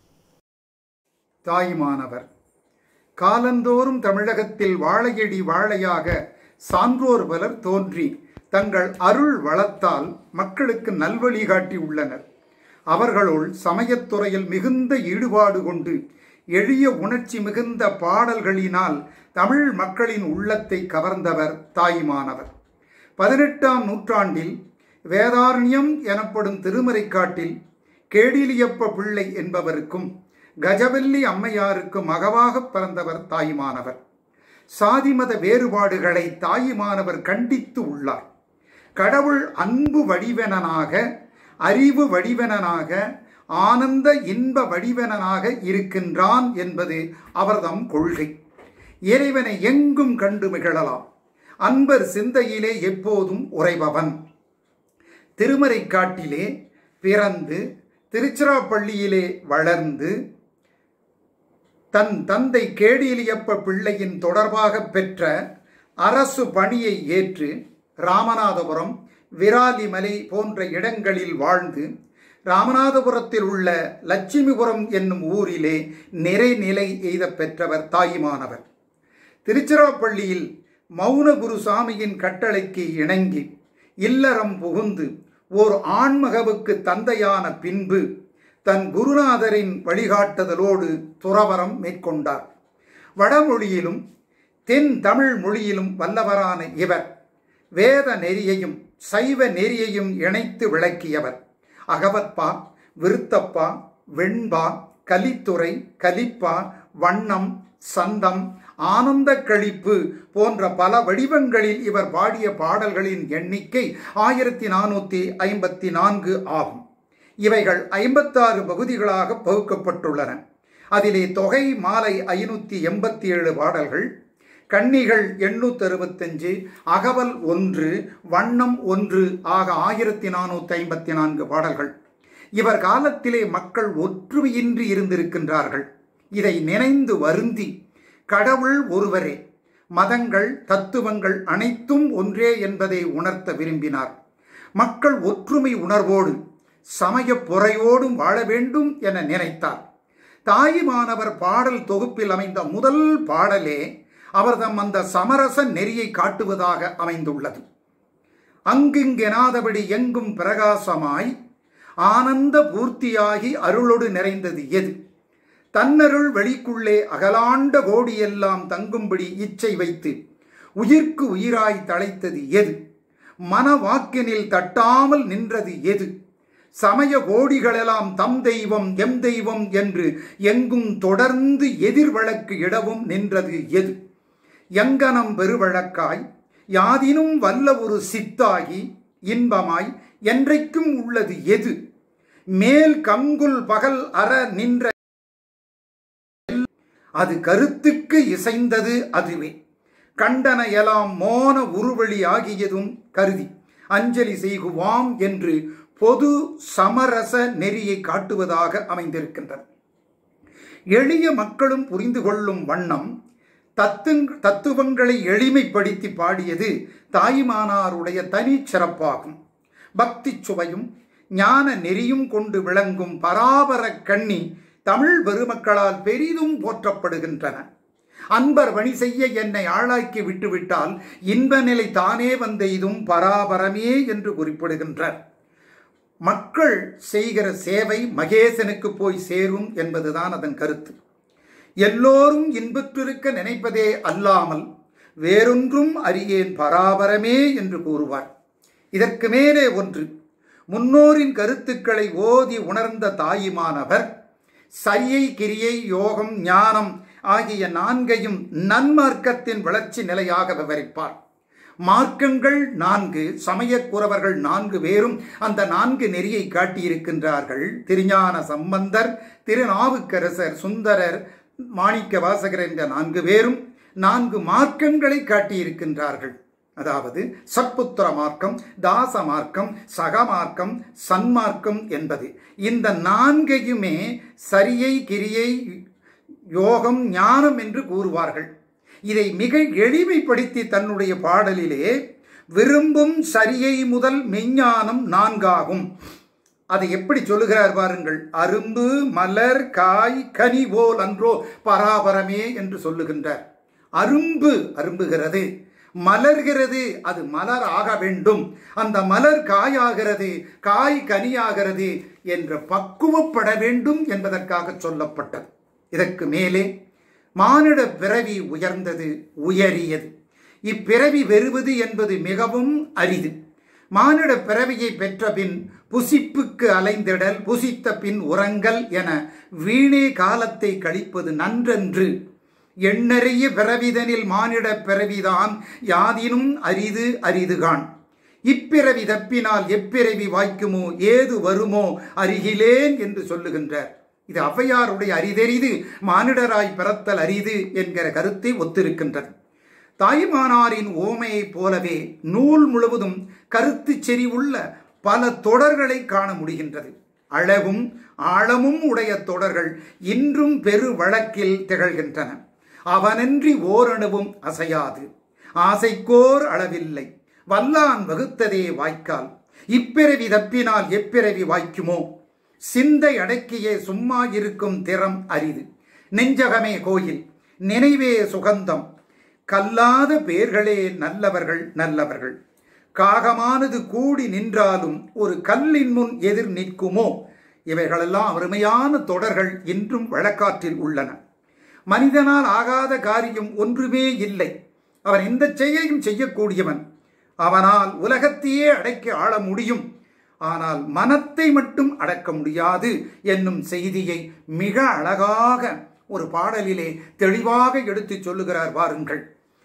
தாய்மானவர் காலந்தோறும் தமிழகத்தில் வாழையடி வாழையாக சான்றோர் பலர் தோன்றி தங்கள் அருள் வளத்தால் மக்களுக்கு நல்வழி காட்டி உள்ளனர் அவர்களுள் சமயத்துறையில் மிகுந்த ஈடுபாடு கொண்டு எளிய உணர்ச்சி மிகுந்த பாடல்களினால் தமிழ் மக்களின் உள்ளத்தை கவர்ந்தவர் தாய்மானவர் பதினெட்டாம் நூற்றாண்டில் வேதாரண்யம் எனப்படும் திருமறைக்காட்டில் கேடிலியப்ப பிள்ளை என்பவருக்கும் கஜவல்லி அம்மையாருக்கு மகவாக பிறந்தவர் தாயுமானவர் சாதிமத வேறுபாடுகளை தாயுமானவர் கண்டித்து உள்ளார் கடவுள் அன்பு வடிவனனாக அறிவு வடிவனனாக ஆனந்த இன்ப வடிவனனாக இருக்கின்றான் என்பது அவர்தம் கொள்கை இறைவனை எங்கும் கண்டு மிகழலாம் அன்பர் சிந்தையிலே எப்போதும் உறைபவன் திருமறைக்காட்டிலே பிறந்து திருச்சிராப்பள்ளியிலே வளர்ந்து தன் தந்தை கேடிலியப்ப பிள்ளையின் தொடர்பாக பெற்ற அரசு பணியை ஏற்று ராமநாதபுரம் விராலிமலை போன்ற இடங்களில் வாழ்ந்து ராமநாதபுரத்தில் உள்ள லட்சுமிபுரம் என்னும் ஊரிலே நிறைநிலை எய்த பெற்றவர் தாயுமானவர் திருச்சிராப்பள்ளியில் மௌனகுரு சாமியின் கட்டளைக்கு இணங்கி இல்லறம் புகுந்து ஓர் ஆண்மகவுக்கு தந்தையான பின்பு தன் குருநாதரின் வழிகாட்டுதலோடு துறவரம் மேற்கொண்டார் வடமொழியிலும் தென் தமிழ் மொழியிலும் வல்லவரான இவர் வேத நெறியையும் சைவ நெறியையும் இணைத்து விளக்கியவர் அகவற்பா விருத்தப்பா வெண்பா கலித்துறை கலிப்பா வண்ணம் சந்தம் ஆனந்த கழிப்பு போன்ற பல வடிவங்களில் இவர் பாடிய பாடல்களின் எண்ணிக்கை ஆயிரத்தி நானூற்றி ஐம்பத்தி நான்கு ஆகும் இவைகள் ஐம்பத்தாறு பகுதிகளாக பகுக்கப்பட்டுள்ளன அதிலே தொகை மாலை ஐநூற்றி எண்பத்தி ஏழு பாடல்கள் கன்னிகள் எண்ணூற்றி அறுபத்தஞ்சு அகவல் ஒன்று வண்ணம் ஒன்று ஆக ஆயிரத்தி நானூற்றி ஐம்பத்தி நான்கு பாடல்கள் இவர் காலத்திலே மக்கள் ஒற்றுமையின்றி இருந்திருக்கின்றார்கள் இதை நினைந்து வருந்தி கடவுள் ஒருவரே மதங்கள் தத்துவங்கள் அனைத்தும் ஒன்றே என்பதை உணர்த்த விரும்பினார் மக்கள் ஒற்றுமை உணர்வோடு சமய பொறையோடும் வாழ வேண்டும் என நினைத்தார் தாயுமானவர் பாடல் தொகுப்பில் அமைந்த முதல் பாடலே அவர்தம் அந்த சமரச நெறியை காட்டுவதாக அமைந்துள்ளது அங்குங்கெனாதபடி எங்கும் பிரகாசமாய் ஆனந்த பூர்த்தியாகி அருளொடு நிறைந்தது எது தன்னருள் வெளிக்குள்ளே அகலாண்ட கோடியெல்லாம் தங்கும்படி இச்சை வைத்து உயிர்க்கு உயிராய் தழைத்தது எது மன வாக்கினில் தட்டாமல் நின்றது எது சமய கோடிகளெல்லாம் தம் தெய்வம் எம் தெய்வம் என்று எங்கும் தொடர்ந்து எதிர்வழக்கு இடவும் நின்றது எது எங்கனம் பெருவழக்காய் யாதினும் வல்ல ஒரு சித்தாகி இன்பமாய் என்றைக்கும் உள்ளது எது மேல் கங்குல் பகல் அற நின்ற அது கருத்துக்கு இசைந்தது அதுவே கண்டன எலாம் மோன உருவழி ஆகியதும் கருதி அஞ்சலி செய்குவாம் என்று பொது சமரச நெறியை காட்டுவதாக அமைந்திருக்கின்றது எளிய மக்களும் புரிந்து கொள்ளும் வண்ணம் தத்து தத்துவங்களை எளிமைப்படுத்தி பாடியது தாய்மானாருடைய தனிச் சிறப்பாகும் பக்தி சுவையும் ஞான நெறியும் கொண்டு விளங்கும் பராபர கண்ணி தமிழ் பெருமக்களால் பெரிதும் போற்றப்படுகின்றன அன்பர் வழி செய்ய என்னை ஆளாக்கி விட்டுவிட்டால் இன்ப நிலை தானே வந்த இதும் பராபரமே என்று குறிப்பிடுகின்றார் மக்கள் செய்கிற சேவை மகேசனுக்கு போய் சேரும் என்பதுதான் அதன் கருத்து எல்லோரும் இன்பற்றிருக்க நினைப்பதே அல்லாமல் வேறொன்றும் அறியேன் பராபரமே என்று கூறுவார் இதற்கு மேலே ஒன்று முன்னோரின் கருத்துக்களை ஓதி உணர்ந்த தாயுமானவர் சரியை கிரியை யோகம் ஞானம் ஆகிய நான்கையும் நன்மார்க்கத்தின் வளர்ச்சி நிலையாக விவரிப்பார் மார்க்கங்கள் நான்கு சமயக்குறவர்கள் நான்கு பேரும் அந்த நான்கு நெறியை காட்டியிருக்கின்றார்கள் திருஞான சம்பந்தர் திருநாவுக்கரசர் சுந்தரர் மாணிக்க வாசகர் என்ற நான்கு பேரும் நான்கு மார்க்கங்களை காட்டியிருக்கின்றார்கள் அதாவது சற்புத்திர மார்க்கம் தாச மார்க்கம் சகமார்க்கம் சன்மார்க்கம் என்பது இந்த நான்கையுமே சரியை கிரியை யோகம் ஞானம் என்று கூறுவார்கள் இதை மிக எளிமைப்படுத்தி தன்னுடைய பாடலிலே விரும்பும் சரியை முதல் மெஞ்ஞானம் நான்காகும் அதை எப்படி சொல்லுகிறார் பாருங்கள் அரும்பு மலர் காய் கனி போல் அன்றோ பராபரமே என்று சொல்லுகின்றார் அரும்பு அரும்புகிறது மலர்கிறது அது மலர் ஆக வேண்டும் அந்த மலர் காயாகிறது காய் கனியாகிறது என்ற பக்குவப்பட வேண்டும் என்பதற்காக சொல்லப்பட்டது இதற்கு மேலே மானிட பிறவி உயர்ந்தது உயரியது இப்பிறவி வெறுவது என்பது மிகவும் அரிது மானிட பிறவியை பெற்ற பின் புசிப்புக்கு அலைந்திடல் புசித்த பின் உறங்கல் என வீணே காலத்தை கழிப்பது நன்றன்று எண்ணறிய பிறவிதனில் மானிட பிறவிதான் யாதினும் அரிது அரிதுகான் இப்பிறவி தப்பினால் எப்பிறவி வாய்க்குமோ ஏது வருமோ அருகிலேன் என்று சொல்லுகின்றார் இது ஔவையாருடைய அரிதெரிது மானிடராய் பிறத்தல் அரிது என்கிற கருத்தை ஒத்திருக்கின்றது தாய்மானாரின் ஓமையைப் போலவே நூல் முழுவதும் கருத்து செறிவுள்ள பல தொடர்களை காண முடிகின்றது அழகும் ஆழமும் உடைய தொடர்கள் இன்றும் பெரு வழக்கில் திகழ்கின்றன அவனின்றி ஓரணுவும் அசையாது ஆசைக்கோர் அளவில்லை வல்லான் வகுத்ததே வாய்க்கால் இப்பிறவி தப்பினால் எப்பிறவி வாய்க்குமோ சிந்தை அடக்கியே சும்மா இருக்கும் திறம் அரிது நெஞ்சகமே கோயில் நினைவே சுகந்தம் கல்லாத பேர்களே நல்லவர்கள் நல்லவர்கள் காகமானது கூடி நின்றாலும் ஒரு கல்லின் முன் எதிர் நிற்குமோ இவைகளெல்லாம் அருமையான தொடர்கள் இன்றும் வழக்காற்றில் உள்ளன மனிதனால் ஆகாத காரியம் ஒன்றுமே இல்லை அவன் எந்த செயலையும் செய்யக்கூடியவன் அவனால் உலகத்தையே அடக்கி ஆள முடியும் ஆனால் மனத்தை மட்டும் அடக்க முடியாது என்னும் செய்தியை மிக அழகாக ஒரு பாடலிலே தெளிவாக எடுத்து சொல்லுகிறார் வாருங்கள்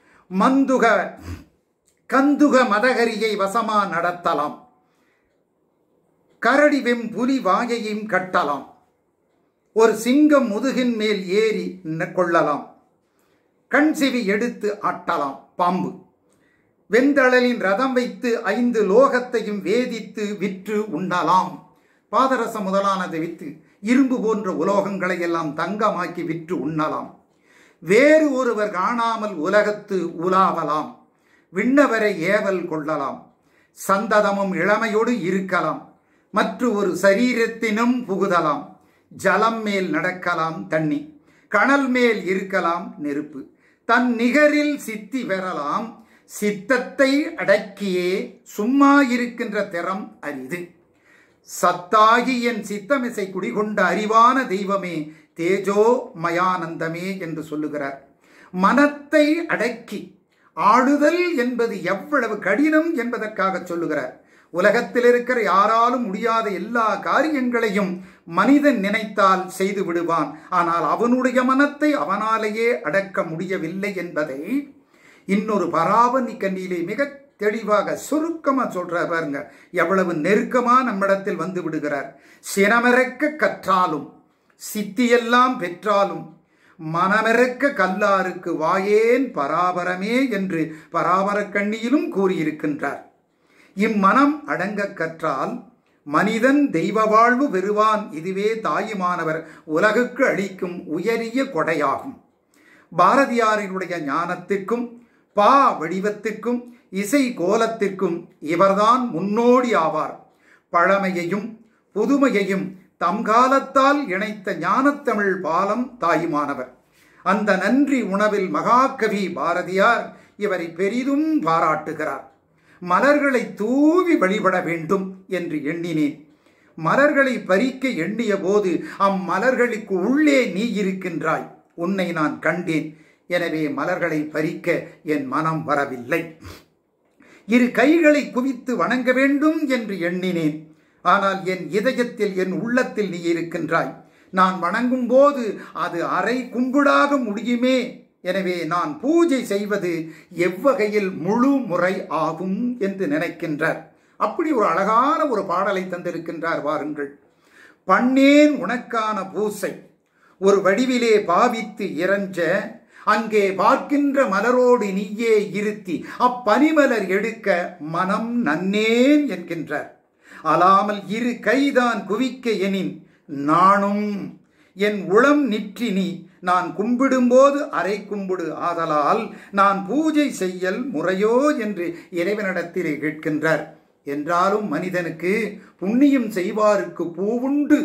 மந்துக கந்துக மதகரியை வசமா நடத்தலாம் கரடி வெம் புலி வாயையும் கட்டலாம் ஒரு சிங்கம் முதுகின் மேல் ஏறி கொள்ளலாம் கண் செவி எடுத்து ஆட்டலாம் பாம்பு வெந்தழலின் ரதம் வைத்து ஐந்து லோகத்தையும் வேதித்து விற்று உண்ணலாம் பாதரசம் முதலானதை விற்று இரும்பு போன்ற உலோகங்களை எல்லாம் தங்கமாக்கி விற்று உண்ணலாம் வேறு ஒருவர் காணாமல் உலகத்து உலாவலாம் விண்ணவரை ஏவல் கொள்ளலாம் சந்ததமும் இளமையோடு இருக்கலாம் மற்ற ஒரு சரீரத்தினும் புகுதலாம் ஜலம் மேல் நடக்கலாம் தண்ணி கணல் மேல் இருக்கலாம் நெருப்பு தன் நிகரில் சித்தி பெறலாம் சித்தத்தை அடக்கியே சும்மா இருக்கின்ற திறம் அரிது சத்தாகி என் சித்தமிசை குடிகொண்ட அறிவான தெய்வமே தேஜோ மயானந்தமே என்று சொல்லுகிறார் மனத்தை அடக்கி ஆளுதல் என்பது எவ்வளவு கடினம் என்பதற்காக சொல்லுகிறார் உலகத்தில் இருக்கிற யாராலும் முடியாத எல்லா காரியங்களையும் மனிதன் நினைத்தால் செய்து விடுவான் ஆனால் அவனுடைய மனத்தை அவனாலேயே அடக்க முடியவில்லை என்பதை இன்னொரு பராபனி கண்ணியிலே மிக தெளிவாக சுருக்கமாக சொல்றார் பாருங்க எவ்வளவு நெருக்கமா நம்மிடத்தில் வந்து விடுகிறார் சினமிறக்க கற்றாலும் சித்தியெல்லாம் பெற்றாலும் மனமிறக்க கல்லாருக்கு வாயேன் பராபரமே என்று பராபர கண்ணியிலும் கூறியிருக்கின்றார் இம்மனம் அடங்க கற்றால் மனிதன் தெய்வ வாழ்வு பெறுவான் இதுவே தாயுமானவர் உலகுக்கு அளிக்கும் உயரிய கொடையாகும் பாரதியாரினுடைய ஞானத்திற்கும் பா வடிவத்திற்கும் இசை கோலத்திற்கும் இவர்தான் முன்னோடி ஆவார் பழமையையும் புதுமையையும் தம் காலத்தால் இணைத்த ஞானத்தமிழ் பாலம் தாயுமானவர் அந்த நன்றி உணவில் மகாகவி பாரதியார் இவரை பெரிதும் பாராட்டுகிறார் மலர்களை தூவி வழிபட வேண்டும் என்று எண்ணினேன் மலர்களை பறிக்க எண்ணிய போது அம்மலர்களுக்கு உள்ளே நீ இருக்கின்றாய் உன்னை நான் கண்டேன் எனவே மலர்களை பறிக்க என் மனம் வரவில்லை இரு கைகளை குவித்து வணங்க வேண்டும் என்று எண்ணினேன் ஆனால் என் இதயத்தில் என் உள்ளத்தில் நீ இருக்கின்றாய் நான் வணங்கும் போது அது அரை கும்பிடாக முடியுமே எனவே நான் பூஜை செய்வது எவ்வகையில் முழு முறை ஆகும் என்று நினைக்கின்றார் அப்படி ஒரு அழகான ஒரு பாடலை தந்திருக்கின்றார் வாருங்கள் பண்ணேன் உனக்கான பூசை ஒரு வடிவிலே பாவித்து இறஞ்ச அங்கே பார்க்கின்ற மலரோடு நீயே இருத்தி அப்பனிமலர் எடுக்க மனம் நன்னேன் என்கின்றார் அலாமல் இரு கைதான் குவிக்க எனின் நானும் என் உளம் நிற்றினி நான் கும்பிடும்போது அரை கும்பிடு ஆதலால் நான் பூஜை செய்யல் முறையோ என்று இறைவனிடத்திலே கேட்கின்றார் என்றாலும் மனிதனுக்கு புண்ணியம் செய்வாருக்கு பூவுண்டு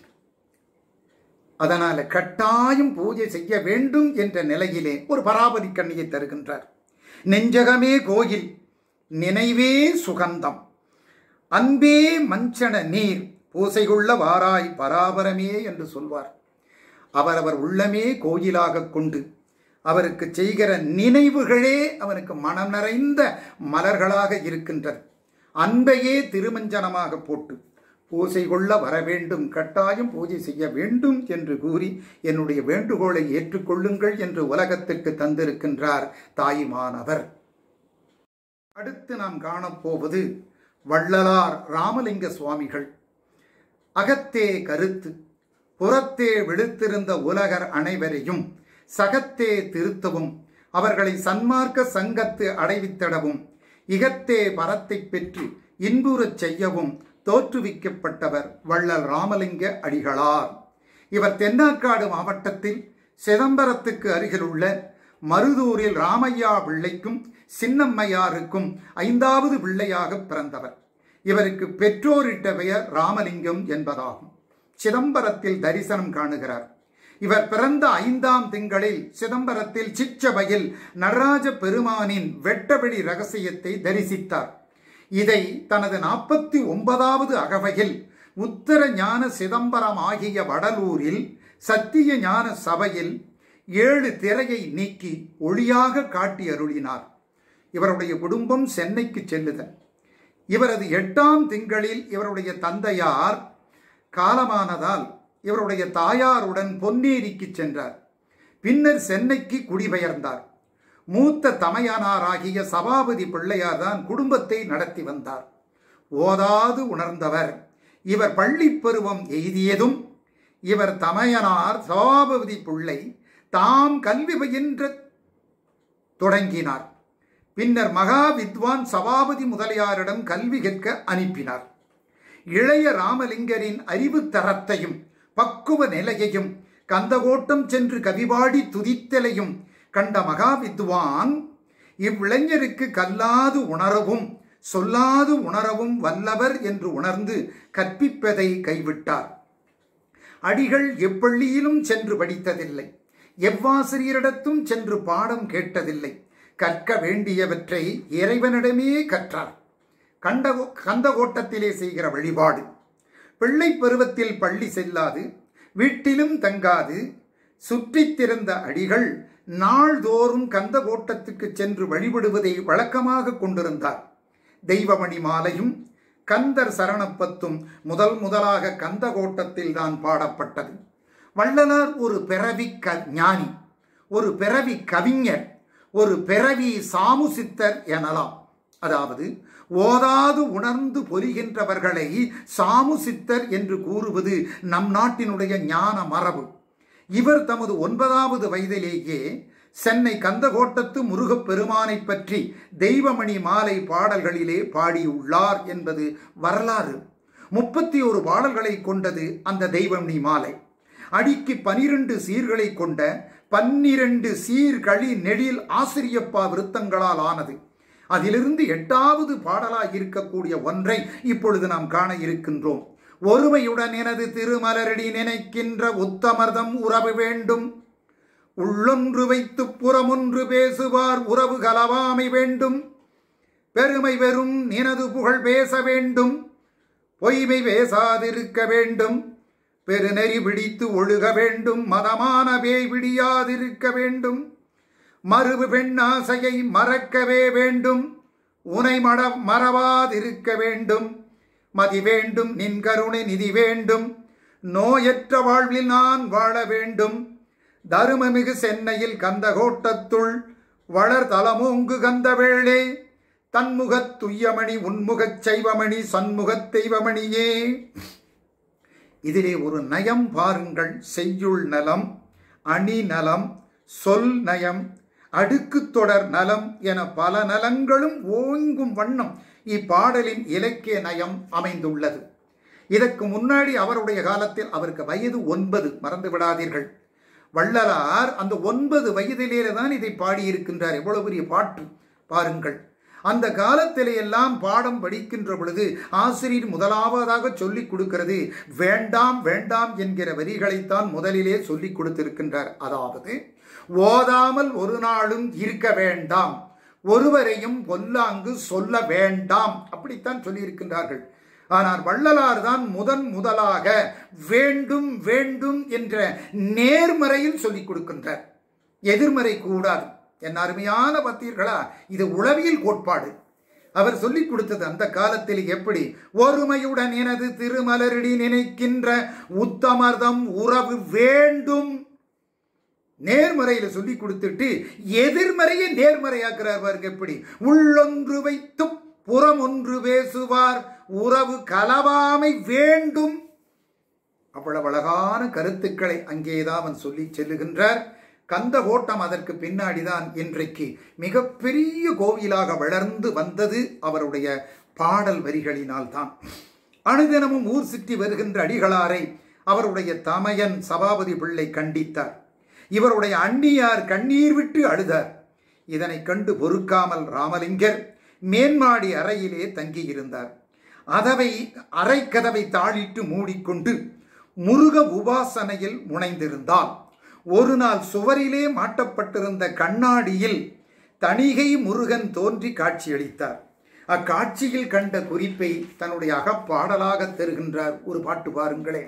அதனால கட்டாயம் பூஜை செய்ய வேண்டும் என்ற நிலையிலே ஒரு பராபதி கண்ணியை தருகின்றார் நெஞ்சகமே கோயில் நினைவே சுகந்தம் அன்பே மஞ்சன நீர் பூசைகுள்ள வாராய் பராபரமே என்று சொல்வார் அவரவர் உள்ளமே கோயிலாக கொண்டு அவருக்கு செய்கிற நினைவுகளே அவனுக்கு மனம் நிறைந்த மலர்களாக இருக்கின்றது அன்பையே திருமஞ்சனமாக போட்டு பூசை கொள்ள வர வேண்டும் கட்டாயம் பூஜை செய்ய வேண்டும் என்று கூறி என்னுடைய வேண்டுகோளை ஏற்றுக்கொள்ளுங்கள் என்று உலகத்துக்கு தந்திருக்கின்றார் தாயுமானவர் அடுத்து நாம் காணப்போவது வள்ளலார் ராமலிங்க சுவாமிகள் அகத்தே கருத்து புறத்தே விழுத்திருந்த உலகர் அனைவரையும் சகத்தே திருத்தவும் அவர்களை சன்மார்க்க சங்கத்து அடைவித்திடவும் இகத்தே பரத்தை பெற்று இன்புறச் செய்யவும் தோற்றுவிக்கப்பட்டவர் வள்ளல் ராமலிங்க அடிகளார் இவர் தென்னாற்காடு மாவட்டத்தில் சிதம்பரத்துக்கு அருகிலுள்ள மருதூரில் ராமையா பிள்ளைக்கும் சின்னம்மையாருக்கும் ஐந்தாவது பிள்ளையாக பிறந்தவர் இவருக்கு பெற்றோரிட்ட பெயர் ராமலிங்கம் என்பதாகும் சிதம்பரத்தில் தரிசனம் காணுகிறார் இவர் பிறந்த ஐந்தாம் திங்களில் சிதம்பரத்தில் சிற்றவையில் நடராஜ பெருமானின் வெட்டவெளி ரகசியத்தை தரிசித்தார் இதை தனது நாற்பத்தி ஒன்பதாவது அகவையில் உத்தர ஞான சிதம்பரம் ஆகிய வடலூரில் சத்திய ஞான சபையில் ஏழு திரையை நீக்கி ஒளியாக காட்டி அருளினார் இவருடைய குடும்பம் சென்னைக்கு செல்லுதல் இவரது எட்டாம் திங்களில் இவருடைய தந்தையார் காலமானதால் இவருடைய தாயாருடன் பொன்னேரிக்கு சென்றார் பின்னர் சென்னைக்கு குடிபெயர்ந்தார் மூத்த தமையனாராகிய சபாபதி பிள்ளையார் தான் குடும்பத்தை நடத்தி வந்தார் ஓதாது உணர்ந்தவர் இவர் பள்ளி பருவம் எய்தியதும் இவர் தமையனார் சபாபதி பிள்ளை தாம் கல்வி பயின்ற தொடங்கினார் பின்னர் மகா வித்வான் சபாபதி முதலியாரிடம் கல்வி கற்க அனுப்பினார் இளைய ராமலிங்கரின் அறிவு தரத்தையும் பக்குவ நிலையையும் கந்தகோட்டம் சென்று கவிபாடி துதித்தலையும் கண்ட மகா வித்வான் இவ்விளைஞருக்கு கல்லாது உணரவும் சொல்லாது உணரவும் வல்லவர் என்று உணர்ந்து கற்பிப்பதை கைவிட்டார் அடிகள் எப்பள்ளியிலும் சென்று படித்ததில்லை எவ்வாசிரியரிடத்தும் சென்று பாடம் கேட்டதில்லை கற்க வேண்டியவற்றை இறைவனிடமே கற்றார் கண்ட கந்தகோட்டத்திலே செய்கிற வழிபாடு பிள்ளை பருவத்தில் பள்ளி செல்லாது வீட்டிலும் தங்காது சுற்றித் திறந்த அடிகள் நாள்தோறும் கந்தகோட்டத்துக்கு சென்று வழிபடுவதை வழக்கமாக கொண்டிருந்தார் தெய்வமணி மாலையும் கந்தர் சரணப்பத்தும் முதல் முதலாக கந்தகோட்டத்தில் தான் பாடப்பட்டது வள்ளலார் ஒரு பிறவி க ஞானி ஒரு பிறவி கவிஞர் ஒரு பிறவி சாமுசித்தர் எனலாம் அதாவது ஓதாது உணர்ந்து பொலிகின்றவர்களை சாமுசித்தர் என்று கூறுவது நம் நாட்டினுடைய ஞான மரபு இவர் தமது ஒன்பதாவது வயதிலேயே சென்னை கந்தகோட்டத்து முருகப் பெருமானை பற்றி தெய்வமணி மாலை பாடல்களிலே பாடியுள்ளார் என்பது வரலாறு முப்பத்தி ஒரு பாடல்களை கொண்டது அந்த தெய்வமணி மாலை அடிக்கு பனிரெண்டு சீர்களை கொண்ட பன்னிரண்டு சீர்கழி நெடில் ஆசிரியப்பா விருத்தங்களால் ஆனது அதிலிருந்து எட்டாவது பாடலாய் இருக்கக்கூடிய ஒன்றை இப்பொழுது நாம் காண இருக்கின்றோம் ஒருமையுடன் எனது திருமலரடி நினைக்கின்ற உத்தமர்தம் உறவு வேண்டும் உள்ளொன்று வைத்து புறமொன்று பேசுவார் உறவு கலவாமை வேண்டும் பெருமை வெறும் நினது புகழ் பேச வேண்டும் பொய்மை பேசாதிருக்க வேண்டும் பெருநெறி பிடித்து ஒழுக வேண்டும் மதமான பேய் பிடியாதிருக்க வேண்டும் மறுவு பெண்ணாசையை மறக்கவே வேண்டும் உனை மட மறவாதிருக்க வேண்டும் மதி வேண்டும் நின் கருணை நிதி வேண்டும் நோயற்ற வாழ்வில் நான் வாழ வேண்டும் தருமமிகு சென்னையில் கந்தகோட்டத்துள் வளர் தலமோங்கு கந்தவேளே தன்முகத் துய்யமணி உன்முகச் செய்வமணி சண்முகத் தெய்வமணியே இதிலே ஒரு நயம் பாருங்கள் செய்யுள் நலம் அணி நலம் சொல் நயம் அடுக்கு தொடர் நலம் என பல நலங்களும் ஓங்கும் வண்ணம் இப்பாடலின் இலக்கிய நயம் அமைந்துள்ளது இதற்கு முன்னாடி அவருடைய காலத்தில் அவருக்கு வயது ஒன்பது மறந்து விடாதீர்கள் வள்ளலார் அந்த ஒன்பது வயதிலேயே தான் இதை பாடியிருக்கின்றார் எவ்வளவு பெரிய பாட்டு பாருங்கள் அந்த காலத்திலே எல்லாம் பாடம் படிக்கின்ற பொழுது ஆசிரியர் முதலாவதாக சொல்லிக் கொடுக்கிறது வேண்டாம் வேண்டாம் என்கிற வரிகளைத்தான் முதலிலே சொல்லிக் கொடுத்திருக்கின்றார் அதாவது ஓதாமல் ஒரு நாளும் இருக்க வேண்டாம் ஒருவரையும் பொல்லாங்கு சொல்ல வேண்டாம் அப்படித்தான் சொல்லியிருக்கின்றார்கள் ஆனால் வள்ளலார் தான் முதன் முதலாக வேண்டும் வேண்டும் என்ற நேர்மறையில் சொல்லிக் கொடுக்கின்றார் எதிர்மறை கூடாது என் அருமையான பத்தீர்களா இது உளவியல் கோட்பாடு அவர் சொல்லிக் கொடுத்தது அந்த காலத்தில் எப்படி ஒருமையுடன் எனது திருமலரடி நினைக்கின்ற உத்தமர்தம் உறவு வேண்டும் நேர்மறையில சொல்லி கொடுத்துட்டு எதிர்மறையை நேர்மறையாக்குறார் பாருங்க எப்படி உள்ளொன்று வைத்து புறம் ஒன்று பேசுவார் உறவு கலவாமை வேண்டும் அவ்வளவு அழகான கருத்துக்களை அங்கேதான் அவன் சொல்லி செல்லுகின்றார் கந்த கோட்டம் அதற்கு பின்னாடிதான் இன்றைக்கு மிகப்பெரிய கோவிலாக வளர்ந்து வந்தது அவருடைய பாடல் வரிகளினால் தான் அனுதினமும் ஊர் சுற்றி வருகின்ற அடிகளாரை அவருடைய தமையன் சபாபதி பிள்ளை கண்டித்தார் இவருடைய அண்ணியார் கண்ணீர் விட்டு அழுதார் இதனை கண்டு பொறுக்காமல் ராமலிங்கர் மேன்மாடி அறையிலே தங்கியிருந்தார் அதவை அறைக்கதவை தாளிட்டு மூடிக்கொண்டு முருக உபாசனையில் முனைந்திருந்தார் ஒரு நாள் சுவரிலே மாட்டப்பட்டிருந்த கண்ணாடியில் தணிகை முருகன் தோன்றி காட்சியளித்தார் அக்காட்சியில் கண்ட குறிப்பை தன்னுடைய அகப்பாடலாக தருகின்றார் ஒரு பாட்டு பாருங்களேன்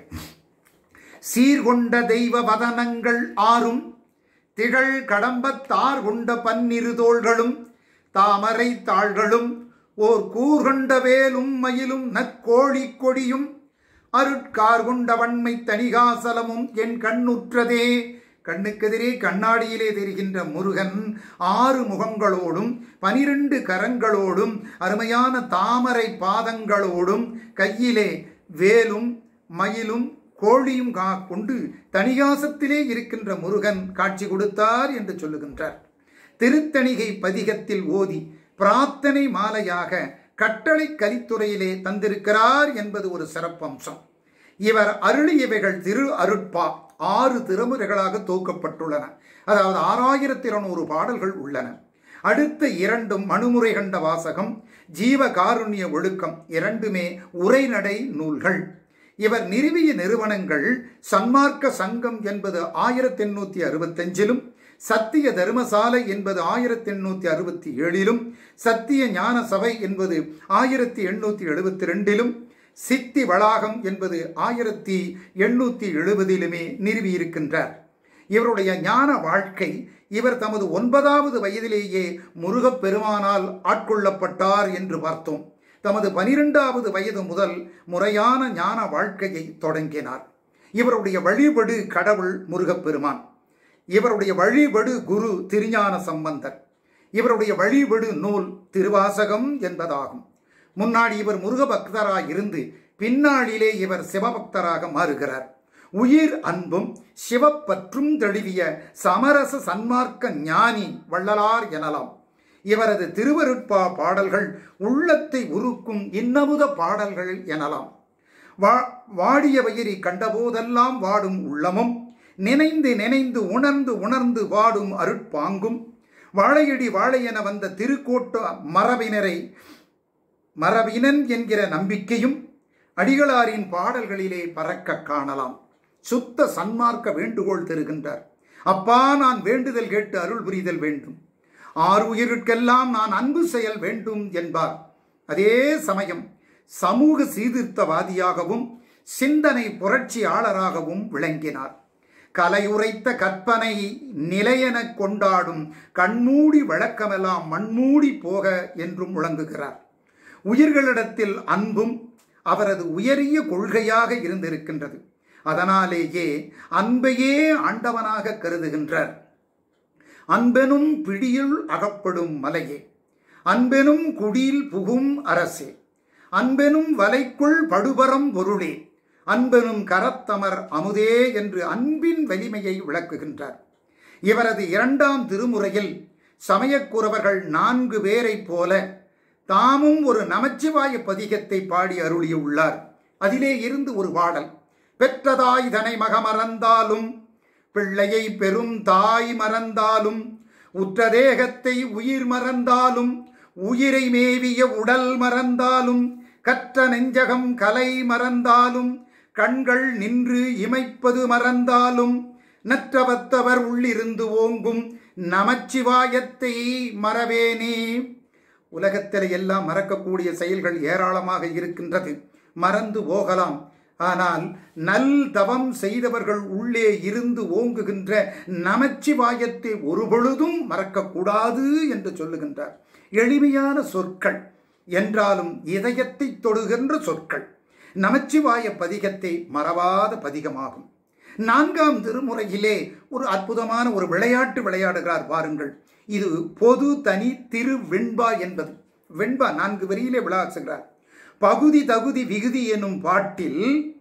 சீர்கொண்ட தெய்வ வதனங்கள் ஆறும் திகழ் கடம்பத்தார் கொண்ட பன்னிரு தோள்களும் தாமரை தாள்களும் ஓர் கூர்கொண்ட வேலும் மயிலும் நற்கோழி கொடியும் அருட்கார் கொண்ட வன்மை தணிகாசலமும் என் கண்ணுற்றதே கண்ணுக்கெதிரே கண்ணாடியிலே தெரிகின்ற முருகன் ஆறு முகங்களோடும் பனிரெண்டு கரங்களோடும் அருமையான தாமரை பாதங்களோடும் கையிலே வேலும் மயிலும் கோழியும் கா கொண்டு தணிகாசத்திலே இருக்கின்ற முருகன் காட்சி கொடுத்தார் என்று சொல்லுகின்றார் திருத்தணிகை பதிகத்தில் ஓதி பிரார்த்தனை மாலையாக கட்டளை கலித்துறையிலே தந்திருக்கிறார் என்பது ஒரு சிறப்பம்சம் இவர் அருளியவைகள் திரு அருட்பா ஆறு திருமுறைகளாக தூக்கப்பட்டுள்ளன அதாவது ஆறாயிரத்தி இருநூறு பாடல்கள் உள்ளன அடுத்த இரண்டும் மனுமுறை கண்ட வாசகம் ஜீவ காருண்ய ஒழுக்கம் இரண்டுமே உரைநடை நூல்கள் இவர் நிறுவிய நிறுவனங்கள் சன்மார்க்க சங்கம் என்பது ஆயிரத்தி எண்ணூத்தி அறுபத்தஞ்சிலும் சத்திய தர்மசாலை என்பது ஆயிரத்தி எண்ணூத்தி அறுபத்தி ஏழிலும் சத்திய ஞான சபை என்பது ஆயிரத்தி எண்ணூத்தி எழுபத்தி ரெண்டிலும் சித்தி வளாகம் என்பது ஆயிரத்தி எண்ணூத்தி எழுபதிலுமே நிறுவியிருக்கின்றார் இவருடைய ஞான வாழ்க்கை இவர் தமது ஒன்பதாவது வயதிலேயே முருகப் பெருமானால் ஆட்கொள்ளப்பட்டார் என்று பார்த்தோம் தமது பனிரெண்டாவது வயது முதல் முறையான ஞான வாழ்க்கையை தொடங்கினார் இவருடைய வழிபடு கடவுள் முருகப்பெருமான் இவருடைய வழிபடு குரு திருஞான சம்பந்தர் இவருடைய வழிபடு நூல் திருவாசகம் என்பதாகும் முன்னாடி இவர் முருக பக்தராக இருந்து பின்னாளிலே இவர் சிவபக்தராக மாறுகிறார் உயிர் அன்பும் சிவப்பற்றும் தெளிவிய சமரச சன்மார்க்க ஞானி வள்ளலார் எனலாம் இவரது திருவருட்பா பாடல்கள் உள்ளத்தை உருக்கும் இன்னமுத பாடல்கள் எனலாம் வா வாடிய வயிறி கண்டபோதெல்லாம் வாடும் உள்ளமும் நினைந்து நினைந்து உணர்ந்து உணர்ந்து வாடும் அருட்பாங்கும் வாழையடி வாழை என வந்த திருக்கோட்ட மரபினரை மரபினன் என்கிற நம்பிக்கையும் அடிகளாரின் பாடல்களிலே பறக்க காணலாம் சுத்த சன்மார்க்க வேண்டுகோள் தருகின்றார் அப்பா நான் வேண்டுதல் கேட்டு அருள் புரிதல் வேண்டும் ஆறு உயிருக்கெல்லாம் நான் அன்பு செயல் வேண்டும் என்பார் அதே சமயம் சமூக சீர்திருத்தவாதியாகவும் சிந்தனை புரட்சியாளராகவும் விளங்கினார் கலையுரைத்த கற்பனை நிலையெனக் கொண்டாடும் கண்மூடி வழக்கமெல்லாம் மண்மூடி போக என்றும் முழங்குகிறார் உயிர்களிடத்தில் அன்பும் அவரது உயரிய கொள்கையாக இருந்திருக்கின்றது அதனாலேயே அன்பையே ஆண்டவனாக கருதுகின்றார் அன்பெனும் பிடியுள் அகப்படும் மலையே அன்பெனும் குடியில் புகும் அரசே அன்பெனும் வலைக்குள் படுபரம் பொருளே அன்பெனும் கரத்தமர் அமுதே என்று அன்பின் வலிமையை விளக்குகின்றார் இவரது இரண்டாம் திருமுறையில் சமயக்குறவர்கள் நான்கு பேரைப் போல தாமும் ஒரு நமச்சிவாய பதிகத்தை பாடி அருளியுள்ளார் அதிலே இருந்து ஒரு பாடல் பெற்றதாய் தனை மகமறந்தாலும் பிள்ளையை பெரும் தாய் மறந்தாலும் உற்ற தேகத்தை உயிர் மறந்தாலும் உயிரை மேவிய உடல் மறந்தாலும் கற்ற நெஞ்சகம் கலை மறந்தாலும் கண்கள் நின்று இமைப்பது மறந்தாலும் நற்றவத்தவர் உள்ளிருந்து ஓங்கும் நமச்சிவாயத்தை மறவேனே உலகத்தில் எல்லாம் மறக்கக்கூடிய செயல்கள் ஏராளமாக இருக்கின்றது மறந்து போகலாம் ஆனால் நல் தவம் செய்தவர்கள் உள்ளே இருந்து ஓங்குகின்ற நமச்சிவாயத்தை ஒருபொழுதும் மறக்கக்கூடாது என்று சொல்லுகின்றார் எளிமையான சொற்கள் என்றாலும் இதயத்தை தொடுகின்ற சொற்கள் நமச்சிவாய பதிகத்தை மறவாத பதிகமாகும் நான்காம் திருமுறையிலே ஒரு அற்புதமான ஒரு விளையாட்டு விளையாடுகிறார் பாருங்கள் இது பொது தனி திரு வெண்பா என்பது வெண்பா நான்கு வரியிலே விளையாடுகிறார் பகுதி தகுதி விகுதி எனும் பாட்டில்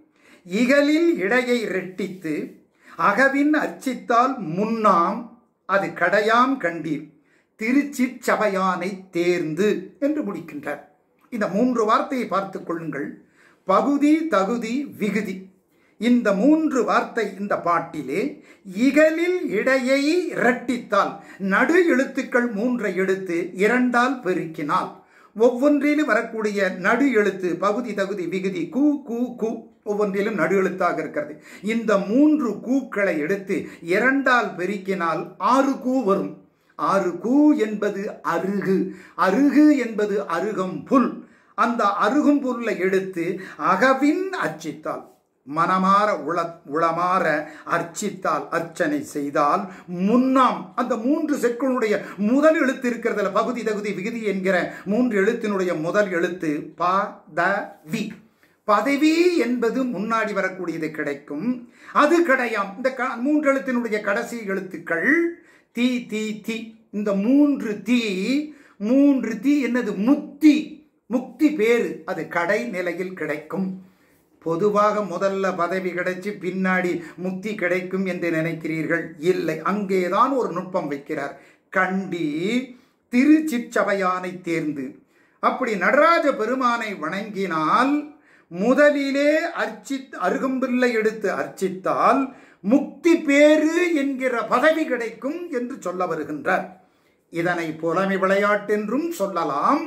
இகலில் இடையை ரெட்டித்து அகவின் அர்ச்சித்தால் முன்னாம் அது கடையாம் கண்டீர் திருச்சிற் சபையானை தேர்ந்து என்று முடிக்கின்றார் இந்த மூன்று வார்த்தையை பார்த்துக் கொள்ளுங்கள் பகுதி தகுதி விகுதி இந்த மூன்று வார்த்தை இந்த பாட்டிலே இகலில் இடையை இரட்டித்தால் நடு எழுத்துக்கள் மூன்றை எடுத்து இரண்டால் பெருக்கினால் ஒவ்வொன்றிலும் வரக்கூடிய நடு எழுத்து பகுதி தகுதி விகுதி கூ கூ கூ ஒவ்வொன்றிலும் நடு எழுத்தாக இருக்கிறது இந்த மூன்று கூக்களை எடுத்து இரண்டால் பெருக்கினால் ஆறு கூ வரும் ஆறு கூ என்பது அருகு அருகு என்பது அருகம் புல் அந்த அருகும் புல்லை எடுத்து அகவின் அச்சித்தால் மனமாற உள உளமாற அர்ச்சித்தால் அர்ச்சனை செய்தால் முன்னாம் அந்த மூன்று செற்களுடைய முதல் எழுத்து இருக்கிறதுல பகுதி தகுதி விகுதி என்கிற மூன்று எழுத்தினுடைய முதல் எழுத்து ப த வி பதவி என்பது முன்னாடி வரக்கூடியது கிடைக்கும் அது கிடையாம் இந்த க மூன்று எழுத்தினுடைய கடைசி எழுத்துக்கள் தி தி தி இந்த மூன்று தீ மூன்று தீ என்னது முத்தி முக்தி பேரு அது கடை நிலையில் கிடைக்கும் பொதுவாக முதல்ல பதவி கிடைச்சி பின்னாடி முக்தி கிடைக்கும் என்று நினைக்கிறீர்கள் இல்லை அங்கேதான் ஒரு நுட்பம் வைக்கிறார் கண்டி திருச்சிற்றபையானை தேர்ந்து அப்படி நடராஜ பெருமானை வணங்கினால் முதலிலே அர்ச்சித் அருகம்பில்லை எடுத்து அர்ச்சித்தால் முக்தி பேரு என்கிற பதவி கிடைக்கும் என்று சொல்ல வருகின்றார் இதனை புலமை விளையாட்டென்றும் சொல்லலாம்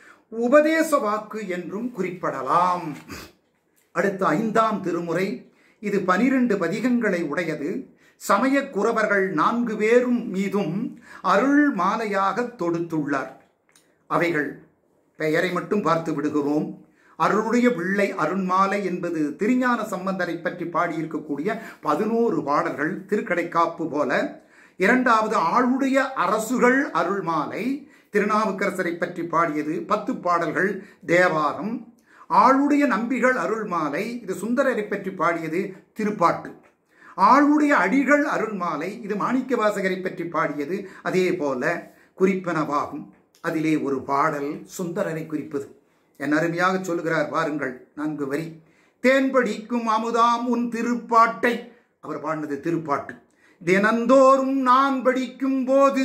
உபதேச வாக்கு என்றும் குறிப்பிடலாம் அடுத்த ஐந்தாம் திருமுறை இது பனிரெண்டு பதிகங்களை உடையது சமய குறவர்கள் நான்கு பேரும் மீதும் அருள் மாலையாக தொடுத்துள்ளார் அவைகள் பெயரை மட்டும் பார்த்து விடுகிறோம் அருளுடைய பிள்ளை அருண்மாலை என்பது திருஞான சம்பந்தரை பற்றி பாடியிருக்கக்கூடிய பதினோரு பாடல்கள் திருக்கடைக்காப்பு போல இரண்டாவது ஆளுடைய அரசுகள் அருள்மாலை திருநாவுக்கரசரை பற்றி பாடியது பத்து பாடல்கள் தேவாரம் ஆளுடைய நம்பிகள் அருள்மாலை இது சுந்தரரை பற்றி பாடியது திருப்பாட்டு ஆளுடைய அடிகள் அருள்மாலை இது மாணிக்க வாசகரை பற்றி பாடியது அதே போல குறிப்பனவாகும் அதிலே ஒரு பாடல் சுந்தரரை குறிப்பது என் அருமையாக சொல்லுகிறார் பாருங்கள் நான்கு வரி தேன்படிக்கும் அமுதாம் உன் திருப்பாட்டை அவர் பாடினது திருப்பாட்டு தினந்தோறும் நான் படிக்கும் போது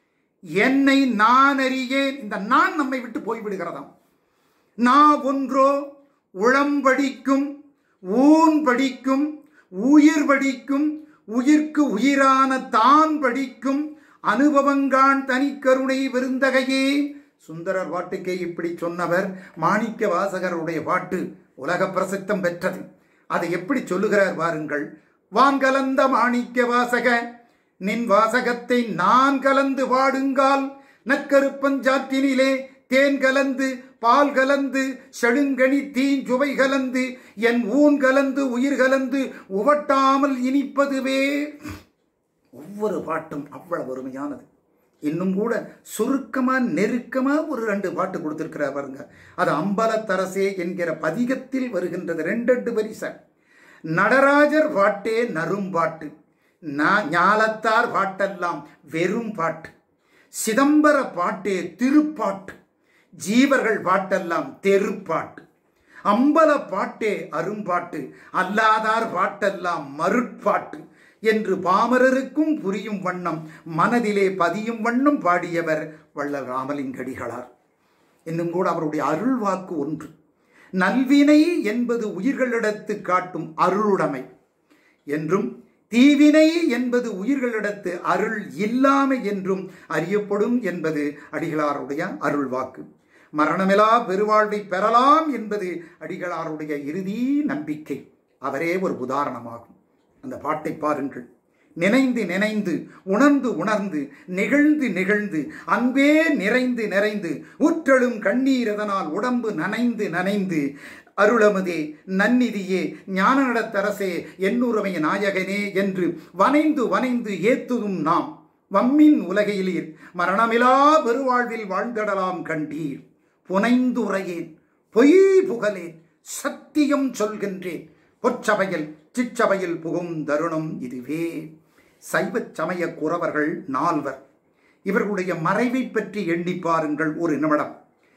என்னை நான் அறியேன் இந்த நான் நம்மை விட்டு போய்விடுகிறதாம் நான் ஒன்றோ உளம்படிக்கும் ஊன் படிக்கும் உயிர் படிக்கும் உயிர்க்கு உயிரான தான் படிக்கும் அனுபவங்கான் தனிக்கருணை விருந்தகையே சுந்தரர் பாட்டுக்கே இப்படி சொன்னவர் மாணிக்க வாசகருடைய பாட்டு உலக பிரசித்தம் பெற்றது அதை எப்படி சொல்லுகிறார் பாருங்கள் வான் கலந்த மாணிக்க வாசக நின் வாசகத்தை நான் கலந்து பாடுங்கால் நற்கருப்பஞ்சாற்றினிலே தேன் கலந்து பால் கலந்து செழுங்கனி தீஞ்சுவை கலந்து என் ஊன் கலந்து உயிர் கலந்து உவட்டாமல் இனிப்பதுவே ஒவ்வொரு பாட்டும் அவ்வளவு அருமையானது இன்னும் கூட சுருக்கமா நெருக்கமா ஒரு ரெண்டு பாட்டு கொடுத்திருக்கிறார் பாருங்க அது அம்பலத்தரசே என்கிற பதிகத்தில் வருகின்றது ரெண்டு வரிசை நடராஜர் பாட்டே நரும்பாட்டு நா- ஞாலத்தார் பாட்டெல்லாம் வெறும் பாட்டு சிதம்பர பாட்டே திருப்பாட்டு ஜீவர்கள் பாட்டெல்லாம் தெருப்பாட்டு அம்பல பாட்டே அரும்பாட்டு அல்லாதார் பாட்டெல்லாம் மருட்பாட்டு என்று பாமரருக்கும் புரியும் வண்ணம் மனதிலே பதியும் வண்ணம் பாடியவர் வள்ளல் ராமலிங்கடிகளார் இன்னும் கூட அவருடைய அருள் வாக்கு ஒன்று நல்வினை என்பது உயிர்களிடத்து காட்டும் அருளுடைமை என்றும் தீவினை என்பது உயிர்களிடத்து அருள் இல்லாமை என்றும் அறியப்படும் என்பது அடிகளாருடைய அருள் வாக்கு மரணமிலா பெருவாழ்வை பெறலாம் என்பது அடிகளாருடைய இறுதி நம்பிக்கை அவரே ஒரு உதாரணமாகும் அந்த பாட்டை பாருங்கள் நினைந்து நினைந்து உணர்ந்து உணர்ந்து நிகழ்ந்து நிகழ்ந்து அன்பே நிறைந்து நிறைந்து உற்றெழும் கண்ணீர் அதனால் உடம்பு நனைந்து நனைந்து அருளமுதே நன்னிதியே ஞான நடத்தரசே என்னுறமைய நாயகனே என்று வனைந்து வனைந்து ஏத்துதும் நாம் வம்மின் உலகையிலீர் மரணமிலா பெருவாழ்வில் வாழ்ந்தடலாம் கண்டீர் புனைந்துரையேன் பொய் புகழேன் சத்தியம் சொல்கின்றேன் பொற்சபையில் சிச்சபையில் புகும் தருணம் இதுவே சைவச் சமய குறவர்கள் நால்வர் இவர்களுடைய மறைவை பற்றி எண்ணி பாருங்கள் ஒரு நிமிடம்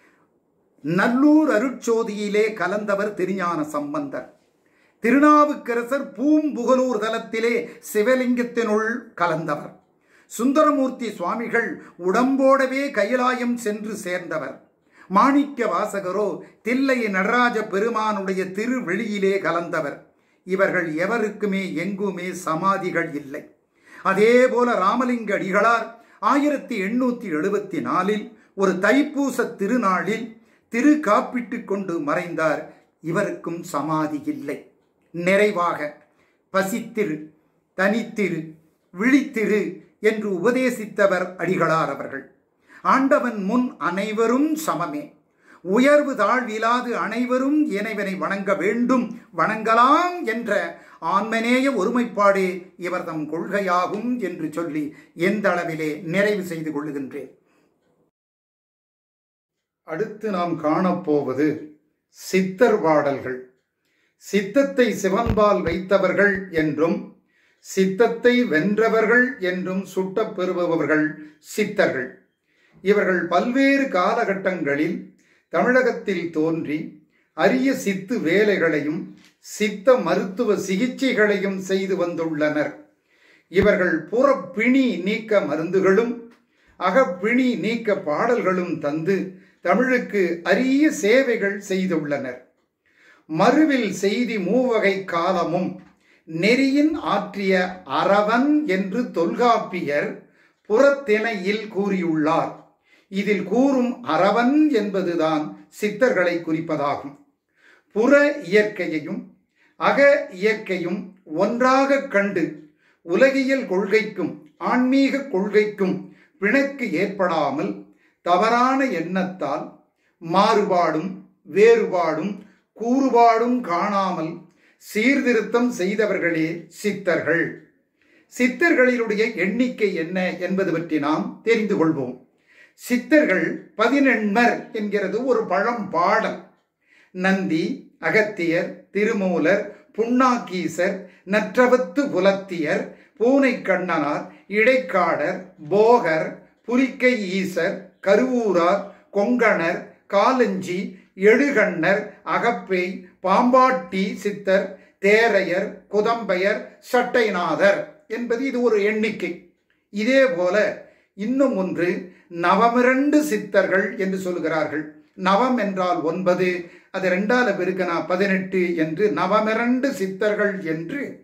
நல்லூர் அருட்சோதியிலே கலந்தவர் திருஞான சம்பந்தர் திருநாவுக்கரசர் பூம்புகலூர் தலத்திலே சிவலிங்கத்தினுள் கலந்தவர் சுந்தரமூர்த்தி சுவாமிகள் உடம்போடவே கைலாயம் சென்று சேர்ந்தவர் மாணிக்க வாசகரோ தில்லை நடராஜ பெருமானுடைய திருவெளியிலே கலந்தவர் இவர்கள் எவருக்குமே எங்குமே சமாதிகள் இல்லை அதே போல ராமலிங்க அடிகளார் ஆயிரத்தி எண்ணூத்தி எழுபத்தி நாலில் ஒரு தைப்பூச திருநாளில் திரு காப்பிட்டு கொண்டு மறைந்தார் இவருக்கும் சமாதி இல்லை நிறைவாக பசித்திரு தனித்திரு விழித்திரு என்று உபதேசித்தவர் அடிகளார் அவர்கள் ஆண்டவன் முன் அனைவரும் சமமே உயர்வு தாழ்விலாது அனைவரும் இறைவனை வணங்க வேண்டும் வணங்கலாம் என்ற ஆன்மநேய ஒருமைப்பாடே இவர்தம் கொள்கையாகும் என்று சொல்லி எந்த அளவிலே நிறைவு செய்து கொள்ளுகின்றேன் அடுத்து நாம் காணப்போவது சித்தர் பாடல்கள் சித்தத்தை சிவன்பால் வைத்தவர்கள் என்றும் சித்தத்தை வென்றவர்கள் என்றும் சுட்டப் பெறுபவர்கள் சித்தர்கள் இவர்கள் பல்வேறு காலகட்டங்களில் தமிழகத்தில் தோன்றி அரிய சித்து வேலைகளையும் சித்த மருத்துவ சிகிச்சைகளையும் செய்து வந்துள்ளனர் இவர்கள் புறப்பிணி நீக்க மருந்துகளும் அகப்பிணி நீக்க பாடல்களும் தந்து தமிழுக்கு அரிய சேவைகள் செய்துள்ளனர் மறுவில் செய்தி மூவகை காலமும் நெறியின் ஆற்றிய அரவன் என்று தொல்காப்பியர் புறத்திணையில் கூறியுள்ளார் இதில் கூறும் அரவன் என்பதுதான் சித்தர்களை குறிப்பதாகும் புற இயற்கையையும் அக இயற்கையும் ஒன்றாக கண்டு உலகியல் கொள்கைக்கும் ஆன்மீக கொள்கைக்கும் பிணக்கு ஏற்படாமல் தவறான எண்ணத்தால் மாறுபாடும் வேறுபாடும் கூறுபாடும் காணாமல் சீர்திருத்தம் செய்தவர்களே சித்தர்கள் சித்தர்களினுடைய எண்ணிக்கை என்ன என்பது பற்றி நாம் தெரிந்து கொள்வோம் சித்தர்கள் பதினெண்மர் என்கிறது ஒரு பழம் பாடல் நந்தி அகத்தியர் திருமூலர் புண்ணாக்கீசர் நற்றவத்து புலத்தியர் பூனை கண்ணனார் இடைக்காடர் போகர் புலிக்கை ஈசர் கருவூரார் கொங்கணர் காலஞ்சி எழுகண்ணர் அகப்பேய் பாம்பாட்டி சித்தர் தேரையர் குதம்பையர் சட்டைநாதர் என்பது இது ஒரு எண்ணிக்கை இதே போல இன்னும் ஒன்று நவமிரண்டு சித்தர்கள் என்று சொல்கிறார்கள் நவம் என்றால் ஒன்பது அது ரெண்டால பெருக்கனா பதினெட்டு என்று நவமிரண்டு சித்தர்கள் என்று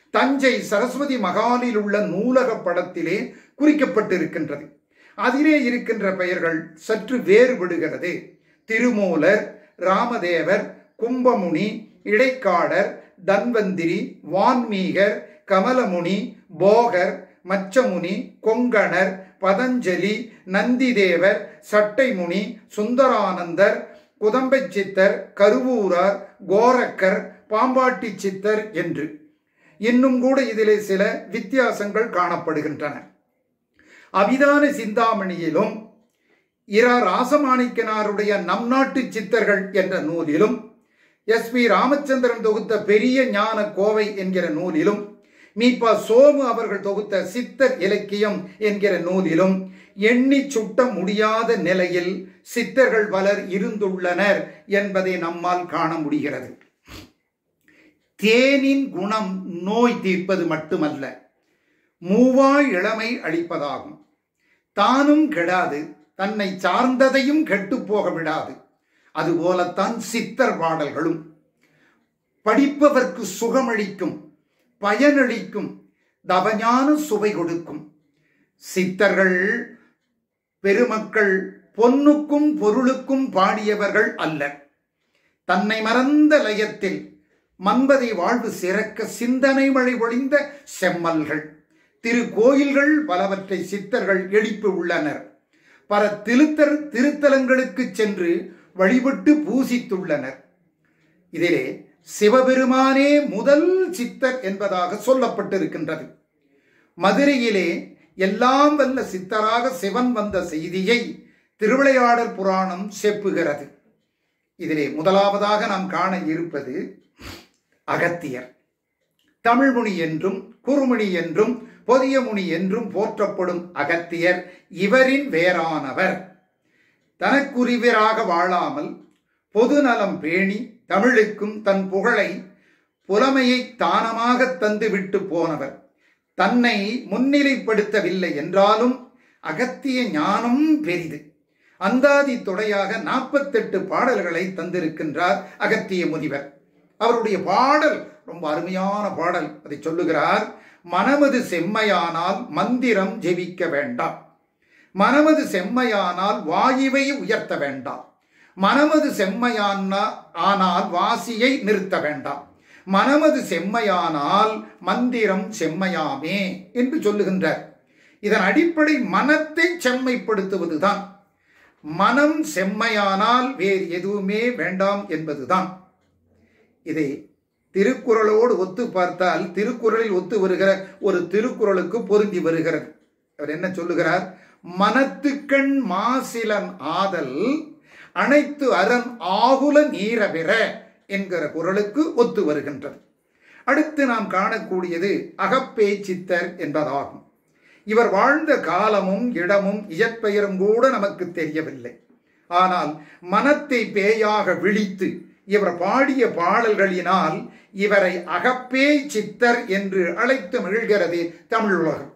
தஞ்சை சரஸ்வதி மகாலில் உள்ள நூலக படத்திலே குறிக்கப்பட்டிருக்கின்றது அதிலே இருக்கின்ற பெயர்கள் சற்று வேறுபடுகிறது திருமூலர் ராமதேவர் கும்பமுனி இடைக்காடர் தன்வந்திரி வான்மீகர் கமலமுனி போகர் மச்சமுனி கொங்கணர் பதஞ்சலி நந்திதேவர் சட்டைமுனி சுந்தரானந்தர் குதம்பை சித்தர் கருவூரார் கோரக்கர் பாம்பாட்டி சித்தர் என்று இன்னும் கூட இதிலே சில வித்தியாசங்கள் காணப்படுகின்றன அபிதான சிந்தாமணியிலும் இரா ராசமாணிக்கனாருடைய நம் நாட்டு சித்தர்கள் என்ற நூலிலும் எஸ் பி ராமச்சந்திரன் தொகுத்த பெரிய ஞான கோவை என்கிற நூலிலும் மீபா சோமு அவர்கள் தொகுத்த சித்தர் இலக்கியம் என்கிற நூலிலும் எண்ணி சுட்ட முடியாத நிலையில் சித்தர்கள் பலர் இருந்துள்ளனர் என்பதை நம்மால் காண முடிகிறது தேனின் குணம் நோய் தீர்ப்பது மட்டுமல்ல மூவாய் இளமை அளிப்பதாகும் தானும் கெடாது தன்னை சார்ந்ததையும் கெட்டுப் போக விடாது அதுபோலத்தான் சித்தர் பாடல்களும் படிப்பவர்க்கு சுகமளிக்கும் பயனளிக்கும் தவஞான சுவை கொடுக்கும் சித்தர்கள் பெருமக்கள் பொன்னுக்கும் பொருளுக்கும் பாடியவர்கள் அல்ல தன்னை மறந்த லயத்தில் மன்பதை வாழ்வு சிறக்க சிந்தனை மழை பொழிந்த செம்மல்கள் திருக்கோயில்கள் பலவற்றை சித்தர்கள் எழுப்பி உள்ளனர் பல திருத்தர் திருத்தலங்களுக்கு சென்று வழிபட்டு பூசித்துள்ளனர் இதிலே சிவபெருமானே முதல் சித்தர் என்பதாக சொல்லப்பட்டிருக்கின்றது மதுரையிலே எல்லாம் வல்ல சித்தராக சிவன் வந்த செய்தியை திருவிளையாடல் புராணம் செப்புகிறது இதிலே முதலாவதாக நாம் காண இருப்பது அகத்தியர் தமிழ்முனி என்றும் குறுமுனி என்றும் பொதியமுனி என்றும் போற்றப்படும் அகத்தியர் இவரின் வேறானவர் தனக்குரிவராக வாழாமல் பொதுநலம் பேணி தமிழுக்கும் தன் புகழை புலமையை தானமாக தந்துவிட்டு போனவர் தன்னை முன்னிலைப்படுத்தவில்லை என்றாலும் அகத்திய ஞானம் பெரிது அந்தாதி தொடையாக நாற்பத்தெட்டு பாடல்களை தந்திருக்கின்றார் அகத்திய முதிவர் அவருடைய பாடல் ரொம்ப அருமையான பாடல் அதை சொல்லுகிறார் மனமது செம்மையானால் மந்திரம் ஜெபிக்க வேண்டாம் மனமது செம்மையானால் வாயுவை உயர்த்த வேண்டாம் மனமது செம்மையானா ஆனால் வாசியை நிறுத்த வேண்டாம் மனமது செம்மையானால் மந்திரம் செம்மையாமே என்று சொல்லுகின்றார் இதன் அடிப்படை மனத்தை செம்மைப்படுத்துவதுதான் மனம் செம்மையானால் வேறு எதுவுமே வேண்டாம் என்பதுதான் இதை திருக்குறளோடு ஒத்து பார்த்தால் திருக்குறளில் ஒத்து வருகிற ஒரு திருக்குறளுக்கு பொருந்தி வருகிறது அவர் என்ன சொல்லுகிறார் மனத்துக்கண் மாசிலன் ஆதல் அனைத்து அரண் ஆகுல நீரவிர என்கிற குரலுக்கு ஒத்து வருகின்றது அடுத்து நாம் காணக்கூடியது அகப்பே சித்தர் என்பதாகும் இவர் வாழ்ந்த காலமும் இடமும் இயற்பெயரும் கூட நமக்கு தெரியவில்லை ஆனால் மனத்தை பேயாக விழித்து இவர் பாடிய பாடல்களினால் இவரை அகப்பே சித்தர் என்று அழைத்து மகிழ்கிறது தமிழ் உலகம்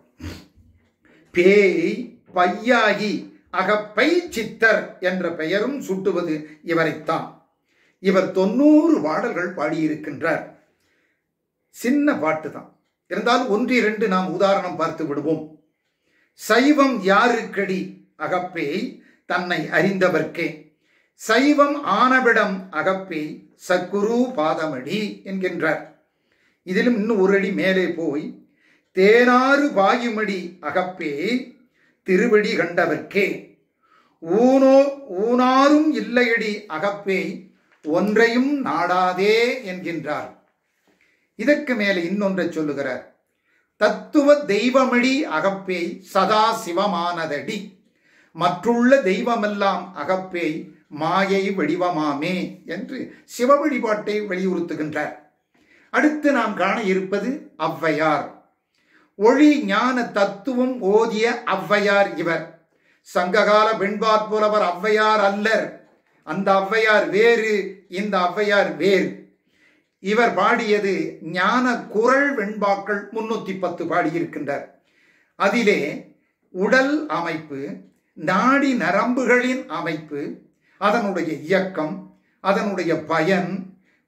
பேய் பையாகி அகப்பை சித்தர் என்ற பெயரும் சுட்டுவது இவரைத்தான் இவர் தொண்ணூறு பாடல்கள் பாடியிருக்கின்றார் சின்ன பாட்டு தான் இருந்தால் ஒன்று இரண்டு நாம் உதாரணம் பார்த்து விடுவோம் சைவம் யாருக்கடி அகப்பே தன்னை அறிந்தவர்க்கே சைவம் ஆனவிடம் அகப்பே சக்குரு பாதமடி என்கின்றார் இதிலும் இன்னும் ஒரு அடி மேலே போய் தேனாறு பாயுமடி அகப்பே திருவடி கண்டவர்க்கே ஊனோ ஊனாரும் இல்லையடி அகப்பே ஒன்றையும் நாடாதே என்கின்றார் இதற்கு மேலே இன்னொன்றை சொல்லுகிறார் தத்துவ தெய்வமடி அகப்பே சதா சிவமானதடி மற்றுள்ள தெய்வமெல்லாம் அகப்பே மாயை வடிவமாமே என்று சிவ வழிபாட்டை வலியுறுத்துகின்றார் அடுத்து நாம் காண இருப்பது ஔவையார் ஒளி ஞான தத்துவம் ஓதிய ஔவையார் இவர் சங்ககால பெண்பாற் புலவர் ஔவையார் அல்லர் அந்த ஔவையார் வேறு இந்த ஔவையார் வேறு இவர் பாடியது ஞான குரல் வெண்பாக்கள் முன்னூத்தி பத்து பாடியிருக்கின்றார் அதிலே உடல் அமைப்பு நாடி நரம்புகளின் அமைப்பு அதனுடைய இயக்கம் அதனுடைய பயன்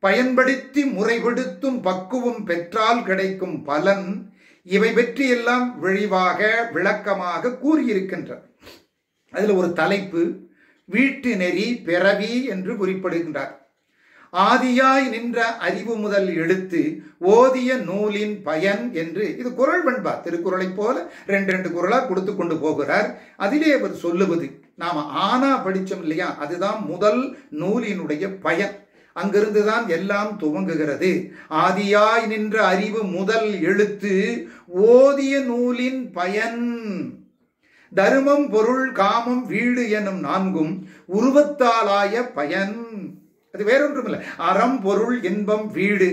பயன்படுத்தி முறைப்படுத்தும் பக்குவம் பெற்றால் கிடைக்கும் பலன் இவை பற்றியெல்லாம் விழிவாக விளக்கமாக கூறியிருக்கின்றார் அதில் ஒரு தலைப்பு வீட்டு நெறி பிறவி என்று குறிப்பிடுகின்றார் ஆதியாய் நின்ற அறிவு முதல் எடுத்து ஓதிய நூலின் பயன் என்று இது குரல் வெண்பா திருக்குறளைப் போல ரெண்டு ரெண்டு குரலா கொடுத்து கொண்டு போகிறார் அதிலே அவர் சொல்லுவது நாம ஆனா படிச்சோம் இல்லையா அதுதான் முதல் நூலினுடைய பயன் அங்கிருந்து தான் எல்லாம் துவங்குகிறது ஆதியாய் நின்ற அறிவு முதல் எழுத்து ஓதிய நூலின் பயன் தருமம் பொருள் காமம் வீடு எனும் நான்கும் உருவத்தாலாய பயன் அது வேறொன்றும் இல்லை அறம் பொருள் இன்பம் வீடு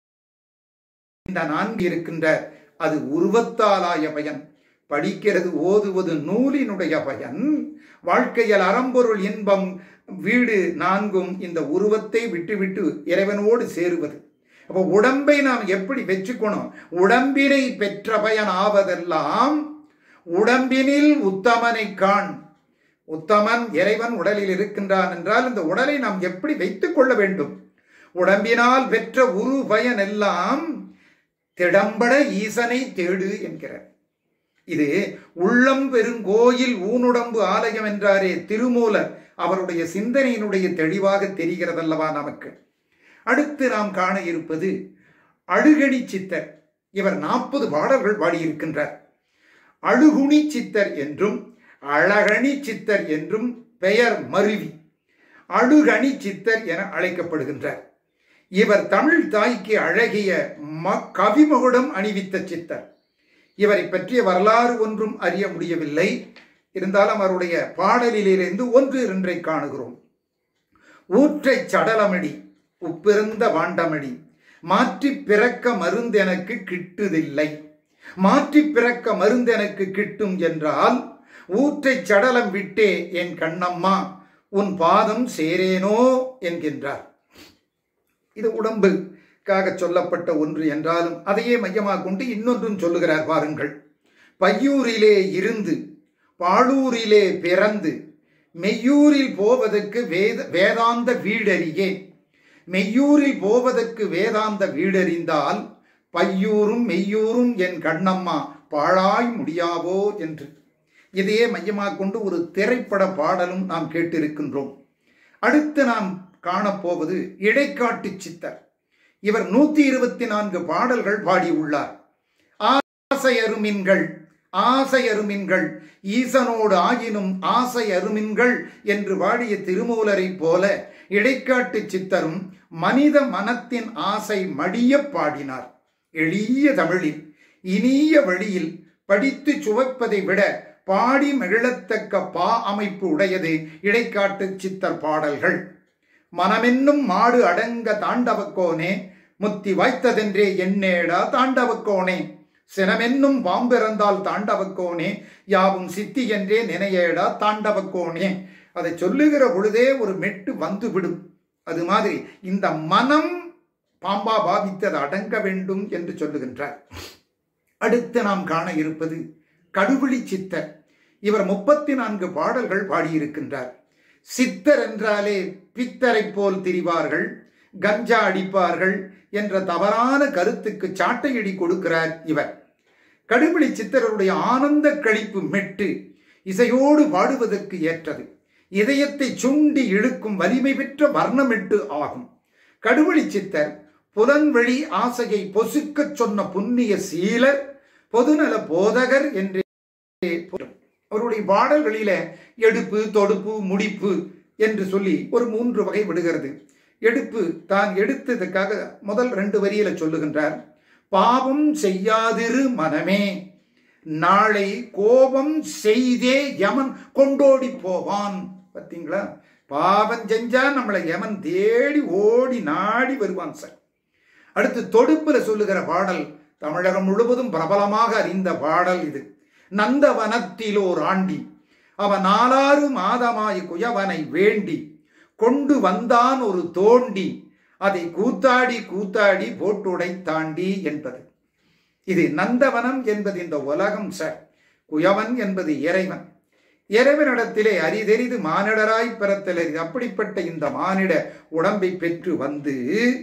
இந்த நான்கு இருக்கின்ற அது உருவத்தாலாய பயன் படிக்கிறது ஓதுவது நூலினுடைய பயன் வாழ்க்கையில் அறம்பொருள் இன்பம் வீடு நான்கும் இந்த உருவத்தை விட்டுவிட்டு இறைவனோடு சேருவது அப்போ உடம்பை நாம் எப்படி வச்சுக்கணும் உடம்பினை பெற்ற பயன் ஆவதெல்லாம் உடம்பினில் உத்தமனை காண் உத்தமன் இறைவன் உடலில் இருக்கின்றான் என்றால் இந்த உடலை நாம் எப்படி வைத்துக் கொள்ள வேண்டும் உடம்பினால் பெற்ற உரு பயன் எல்லாம் திடம்பட ஈசனை தேடு என்கிறார் இது உள்ளம் பெருங்கோயில் ஊனுடம்பு ஆலயம் என்றாரே திருமூலர் அவருடைய சிந்தனையினுடைய தெளிவாக தெரிகிறதல்லவா நமக்கு அடுத்து நாம் காண இருப்பது அழுகணி சித்தர் இவர் நாற்பது பாடல்கள் பாடியிருக்கின்றார் அழுகுணி சித்தர் என்றும் அழகணி சித்தர் என்றும் பெயர் மருவி அழுகணி சித்தர் என அழைக்கப்படுகின்றார் இவர் தமிழ் தாய்க்கு அழகிய ம கவிமகுடம் அணிவித்த சித்தர் இவரை பற்றிய வரலாறு ஒன்றும் அறிய முடியவில்லை இருந்தாலும் அவருடைய பாடலிலிருந்து ஒன்று இரண்டை காணுகிறோம் ஊற்றை சடலமடி உப்பிருந்த வாண்டமடி மாற்றி பிறக்க மருந்தெனக்கு கிட்டுதில்லை மாற்றி பிறக்க மருந்தெனக்கு கிட்டும் என்றால் ஊற்றை சடலம் விட்டே என் கண்ணம்மா உன் பாதம் சேரேனோ என்கின்றார் இது உடம்புக்காக சொல்லப்பட்ட ஒன்று என்றாலும் அதையே மையமாக கொண்டு இன்னொன்றும் சொல்லுகிறார் பாருங்கள் பையூரிலே இருந்து பாழூரிலே பிறந்து மெய்யூரில் போவதற்கு வேத வேதாந்த வீடறியே மெய்யூரில் போவதற்கு வேதாந்த வீடறிந்தால் பையூரும் மெய்யூரும் என் கண்ணம்மா பாழாய் முடியாவோ என்று இதையே மையமாக கொண்டு ஒரு திரைப்பட பாடலும் நாம் கேட்டிருக்கின்றோம் அடுத்து நாம் காணப்போவது இடைக்காட்டு சித்தர் இவர் நூத்தி இருபத்தி நான்கு பாடல்கள் பாடியுள்ளார் ஆசை அருமின்கள் ஆசை அருமின்கள் ஈசனோடு ஆயினும் ஆசை அருமின்கள் என்று பாடிய திருமூலரை போல இடைக்காட்டு சித்தரும் மனித மனத்தின் ஆசை மடிய பாடினார் எளிய தமிழில் இனிய வழியில் படித்து சுவைப்பதை விட பாடி மகிழத்தக்க பா அமைப்பு உடையது இடைக்காட்டு சித்தர் பாடல்கள் மனமென்னும் மாடு அடங்க தாண்டவக்கோனே முத்தி வாய்த்ததென்றே என்னேடா தாண்டவக்கோனே சினமென்னும் பாம்பிறந்தால் தாண்டவக்கோனே யாவும் சித்தி என்றே நினையேடா தாண்டவக்கோனே அதை சொல்லுகிற பொழுதே ஒரு மெட்டு வந்துவிடும் அது மாதிரி இந்த மனம் பாம்பா பாவித்தது அடங்க வேண்டும் என்று சொல்லுகின்றார் அடுத்து நாம் காண இருப்பது கடுவிழி சித்தர் இவர் முப்பத்தி நான்கு பாடல்கள் பாடியிருக்கின்றார் சித்தர் என்றாலே பித்தரை போல் திரிவார்கள் கஞ்சா அடிப்பார்கள் என்ற தவறான கருத்துக்கு சாட்டையடி கொடுக்கிறார் இவர் கடுவிழி சித்தருடைய ஆனந்த கழிப்பு மெட்டு இசையோடு பாடுவதற்கு ஏற்றது இதயத்தை சுண்டி இழுக்கும் வலிமை பெற்ற வர்ணமெட்டு ஆகும் கடுவழி சித்தர் புலன்வழி ஆசையை பொசுக்கச் சொன்ன புண்ணிய சீலர் பொதுநல போதகர் என்றே அவருடைய பாடல்களில எடுப்பு தொடுப்பு முடிப்பு என்று சொல்லி ஒரு மூன்று வகை விடுகிறது எடுப்பு தான் எடுத்ததுக்காக முதல் ரெண்டு வரியில சொல்லுகின்றார் பாவம் செய்யாதிரு மனமே நாளை கோபம் செய்தே யமன் கொண்டோடி போவான் பார்த்தீங்களா பாவம் செஞ்சா நம்மளை யமன் தேடி ஓடி நாடி வருவான் சார் அடுத்து தொடுப்புல சொல்லுகிற பாடல் தமிழகம் முழுவதும் பிரபலமாக அறிந்த பாடல் இது நந்தவனத்திலோர் ஆண்டி அவன் நாலாறு மாதமாய் குயவனை வேண்டி கொண்டு வந்தான் ஒரு தோண்டி அதை கூத்தாடி கூத்தாடி போட்டுடை தாண்டி என்பது இது நந்தவனம் என்பது இந்த உலகம் சார் குயவன் என்பது இறைவன் இறைவனிடத்திலே அரிதெரிது மானிடராய் பிறத்தலரிது அப்படிப்பட்ட இந்த மானிட உடம்பை பெற்று வந்து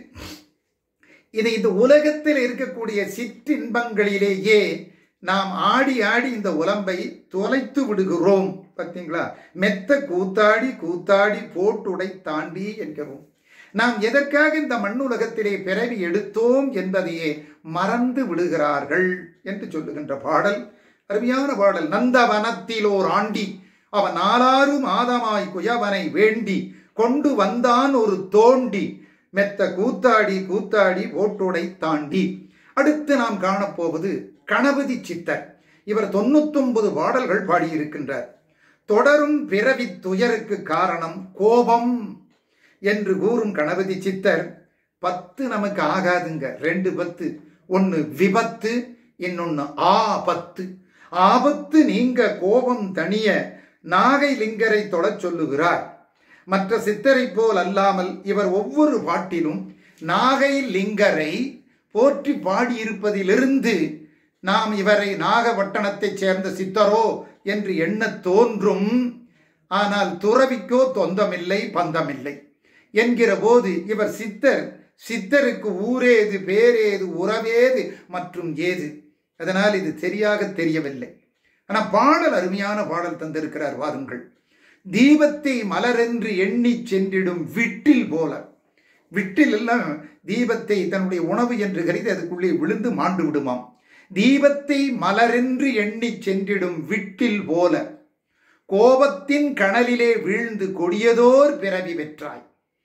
இது இந்த உலகத்தில் இருக்கக்கூடிய சிற்றின்பங்களிலேயே நாம் ஆடி ஆடி இந்த உலம்பை தொலைத்து விடுகிறோம் பார்த்தீங்களா மெத்த கூத்தாடி கூத்தாடி போட்டுடை தாண்டி என்கிறோம் நாம் எதற்காக இந்த மண்ணுலகத்திலே பிறவி எடுத்தோம் என்பதையே மறந்து விடுகிறார்கள் என்று சொல்லுகின்ற பாடல் அருமையான பாடல் நந்தவனத்திலோர் ஆண்டி அவன் நாலாறு மாதமாய் குயவனை வேண்டி கொண்டு வந்தான் ஒரு தோண்டி மெத்த கூத்தாடி கூத்தாடி ஓட்டுடை தாண்டி அடுத்து நாம் காணப்போவது கணபதி சித்தர் இவர் தொண்ணூத்தொன்பது பாடல்கள் பாடியிருக்கின்றார் தொடரும் பிறவி துயருக்கு காரணம் கோபம் என்று கூறும் கணபதி சித்தர் பத்து நமக்கு ஆகாதுங்க ரெண்டு பத்து ஒன்று விபத்து இன்னொன்று ஆபத்து ஆபத்து நீங்க கோபம் தணிய நாகை லிங்கரை தொடச் சொல்லுகிறார் மற்ற சித்தரை போல் அல்லாமல் இவர் ஒவ்வொரு பாட்டிலும் நாகை லிங்கரை போற்றி பாடியிருப்பதிலிருந்து நாம் இவரை நாகப்பட்டணத்தைச் சேர்ந்த சித்தரோ என்று எண்ணத் தோன்றும் ஆனால் துறவிக்கோ தொந்தமில்லை பந்தமில்லை என்கிற போது இவர் சித்தர் சித்தருக்கு ஊரேது பேரேது உறவேது மற்றும் ஏது அதனால் இது தெரியாக தெரியவில்லை ஆனால் பாடல் அருமையான பாடல் தந்திருக்கிறார் வாருங்கள் தீபத்தை மலரென்று எண்ணி சென்றிடும் விட்டில் போல விட்டில் எல்லாம் தீபத்தை தன்னுடைய உணவு என்று கருதி அதுக்குள்ளே விழுந்து மாண்டு விடுமாம் தீபத்தை மலரென்று எண்ணி சென்றிடும் விட்டில் போல கோபத்தின் கணலிலே வீழ்ந்து கொடியதோர் பிறவி பெற்றாய்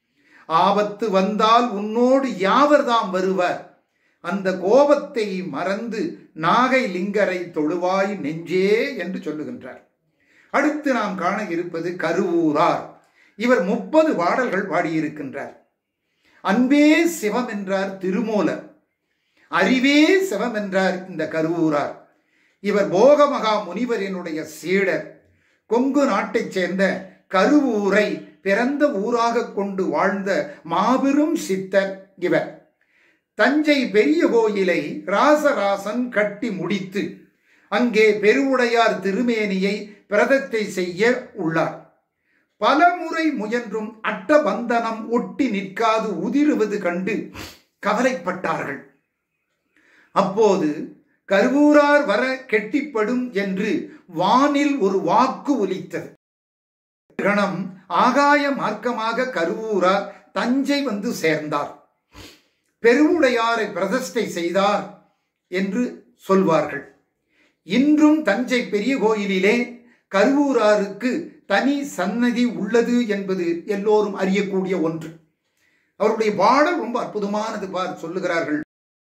ஆபத்து வந்தால் உன்னோடு யாவர்தாம் வருவர் அந்த கோபத்தை மறந்து நாகை லிங்கரை தொழுவாய் நெஞ்சே என்று சொல்லுகின்றார் அடுத்து நாம் காண இருப்பது கருவூரார் இவர் முப்பது பாடல்கள் பாடியிருக்கின்றார் அன்பே சிவம் என்றார் திருமூலர் அறிவே சிவம் என்றார் இந்த கருவூரார் இவர் போகமகா முனிவரினுடைய சீடர் கொங்கு நாட்டைச் சேர்ந்த கருவூரை பிறந்த ஊராக கொண்டு வாழ்ந்த மாபெரும் சித்தர் இவர் தஞ்சை பெரிய கோயிலை ராசராசன் கட்டி முடித்து அங்கே பெருவுடையார் திருமேனியை பிரதத்தை செய்ய உள்ளார் பல முறை முயன்றும் அட்டபந்தனம் ஒட்டி நிற்காது உதிருவது கண்டு கவலைப்பட்டார்கள் அப்போது கருவூரார் வர கெட்டிப்படும் என்று வானில் ஒரு வாக்கு ஒலித்தது கணம் ஆகாய மார்க்கமாக கருவூரார் தஞ்சை வந்து சேர்ந்தார் பெருவுடையாரை பிரதிஷ்டை செய்தார் என்று சொல்வார்கள் இன்றும் தஞ்சை பெரிய கோயிலிலே கருவூராருக்கு தனி சன்னதி உள்ளது என்பது எல்லோரும் அறியக்கூடிய ஒன்று அவருடைய பாடல் ரொம்ப அற்புதமானது பார் சொல்லுகிறார்கள்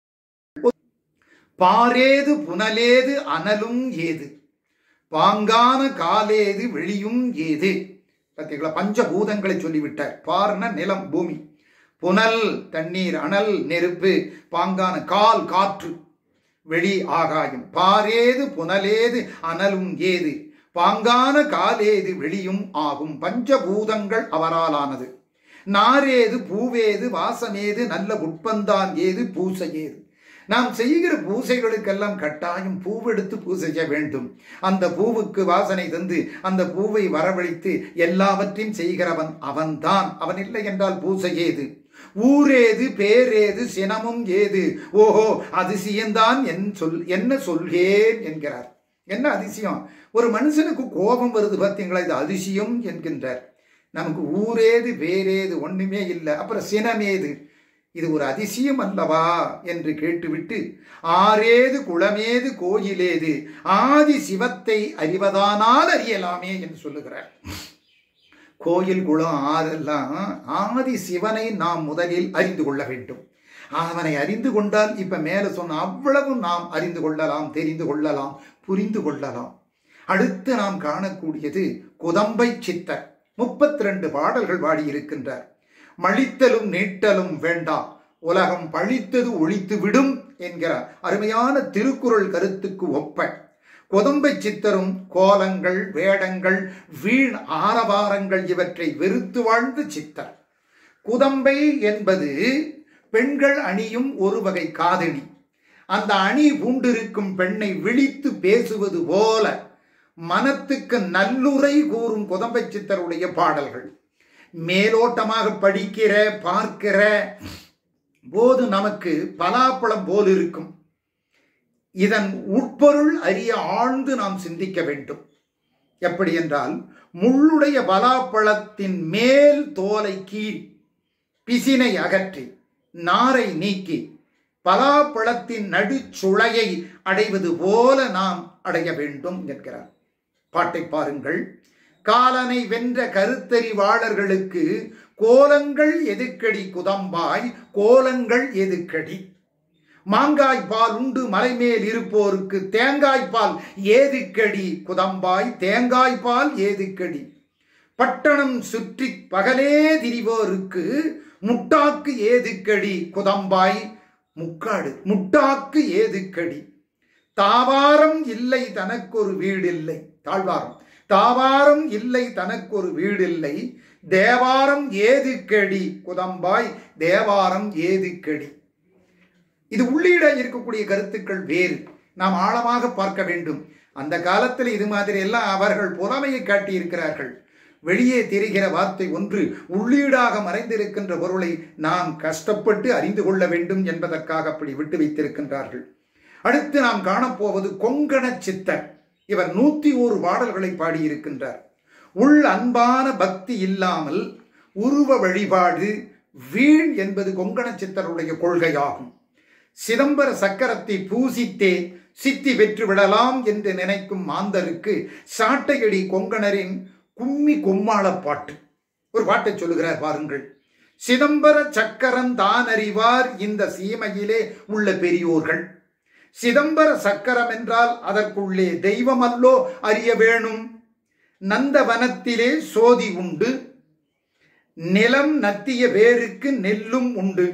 பாரேது புனலேது அனலும் ஏது பாங்கான காலேது வெளியும் ஏது பார்த்தீங்களா பஞ்சபூதங்களை சொல்லிவிட்டார் பார்ன நிலம் பூமி புனல் தண்ணீர் அனல் நெருப்பு பாங்கான கால் காற்று வெளி ஆகாயம் பாரேது புனலேது அனலும் ஏது பாங்கான காலேது வெளியும் ஆகும் பஞ்சபூதங்கள் அவராலானது நாரேது பூவேது வாசமேது நல்ல உட்பந்தான் ஏது பூசை ஏது நாம் செய்கிற பூசைகளுக்கெல்லாம் கட்டாயம் பூவெடுத்து பூசை செய்ய வேண்டும் அந்த பூவுக்கு வாசனை தந்து அந்த பூவை வரவழைத்து எல்லாவற்றையும் செய்கிறவன் அவன்தான் அவன் இல்லை என்றால் பூசை ஏது ஊரேது பேரேது சினமும் ஏது ஓஹோ அதிசயம்தான் என் சொல் என்ன சொல்கேன் என்கிறார் என்ன அதிசயம் ஒரு மனுஷனுக்கு கோபம் வருது பார்த்தீங்களா இது அதிசயம் என்கின்றார் நமக்கு ஊரேது வேறேது ஒண்ணுமே இல்லை அப்புறம் சினமேது இது ஒரு அதிசயம் அல்லவா என்று கேட்டுவிட்டு ஆரேது குளமேது கோயிலேது ஆதி சிவத்தை அறிவதானால் அறியலாமே என்று சொல்லுகிறார் கோயில் குளம் ஆறெல்லாம் ஆதி சிவனை நாம் முதலில் அறிந்து கொள்ள வேண்டும் அவனை அறிந்து கொண்டால் இப்ப மேல சொன்ன அவ்வளவு நாம் அறிந்து கொள்ளலாம் தெரிந்து கொள்ளலாம் புரிந்து கொள்ளலாம் அடுத்து நாம் காணக்கூடியது குதம்பை சித்தர் முப்பத்தி ரெண்டு பாடல்கள் பாடியிருக்கின்றார் மழித்தலும் நீட்டலும் வேண்டாம் உலகம் பழித்தது ஒழித்து விடும் என்கிற அருமையான திருக்குறள் கருத்துக்கு ஒப்ப கொதம்பை சித்தரும் கோலங்கள் வேடங்கள் வீண் ஆரவாரங்கள் இவற்றை வெறுத்து வாழ்ந்த சித்தர் குதம்பை என்பது பெண்கள் அணியும் ஒரு வகை காதணி அந்த அணி பூண்டிருக்கும் பெண்ணை விழித்து பேசுவது போல மனத்துக்கு நல்லுரை கூறும் குதம்பை சித்தருடைய பாடல்கள் மேலோட்டமாக படிக்கிற பார்க்கிற போது நமக்கு பலாப்பழம் போல் இருக்கும் இதன் உட்பொருள் அறிய ஆழ்ந்து நாம் சிந்திக்க வேண்டும் எப்படி என்றால் முள்ளுடைய பலாப்பழத்தின் மேல் தோலை கீழ் பிசினை அகற்றி நாரை நீக்கி பலாப்பழத்தின் நடுச்சுளையை அடைவது போல நாம் அடைய வேண்டும் என்கிறார் பாட்டை பாருங்கள் காலனை வென்ற கருத்தறிவாளர்களுக்கு கோலங்கள் எதுக்கடி குதம்பாய் கோலங்கள் எதுக்கடி மாங்காய் பால் உண்டு மலைமேல் இருப்போருக்கு தேங்காய் பால் ஏதுக்கடி குதம்பாய் தேங்காய் பால் ஏதுக்கடி பட்டணம் சுற்றி பகலே திரிவோருக்கு முட்டாக்கு ஏதுக்கடி குதம்பாய் முக்காடு முட்டாக்கு ஏதுக்கடி தாவாரம் இல்லை தனக்கொரு வீடில்லை தாழ்வாரம் தாவாரம் இல்லை தனக்கொரு வீடில்லை தேவாரம் ஏதுக்கடி குதம்பாய் தேவாரம் ஏதுக்கடி இது உள்ளீட இருக்கக்கூடிய கருத்துக்கள் வேறு நாம் ஆழமாக பார்க்க வேண்டும் அந்த காலத்தில் இது மாதிரி எல்லாம் அவர்கள் புறமையை காட்டியிருக்கிறார்கள் வெளியே தெரிகிற வார்த்தை ஒன்று உள்ளீடாக மறைந்திருக்கின்ற பொருளை நாம் கஷ்டப்பட்டு அறிந்து கொள்ள வேண்டும் என்பதற்காக அப்படி விட்டு வைத்திருக்கின்றார்கள் அடுத்து நாம் காணப்போவது கொங்கண சித்தர் இவர் நூத்தி ஓரு பாடல்களை பாடியிருக்கின்றார் உள் அன்பான பக்தி இல்லாமல் உருவ வழிபாடு வீண் என்பது கொங்கண சித்தருடைய கொள்கையாகும் சிதம்பர சக்கரத்தை பூசித்தே சித்தி பெற்று விடலாம் என்று நினைக்கும் மாந்தருக்கு சாட்டையடி கொங்கணரின் கும்மி கொம்மாள பாட்டு ஒரு பாட்டை சொல்லுகிறார் பாருங்கள் சிதம்பர சக்கரம் தான் அறிவார் இந்த சீமையிலே உள்ள பெரியோர்கள் சிதம்பர சக்கரம் என்றால் அதற்குள்ளே தெய்வமல்லோ அறிய வேணும் நந்தவனத்திலே சோதி உண்டு நிலம் நத்திய வேருக்கு நெல்லும் உண்டு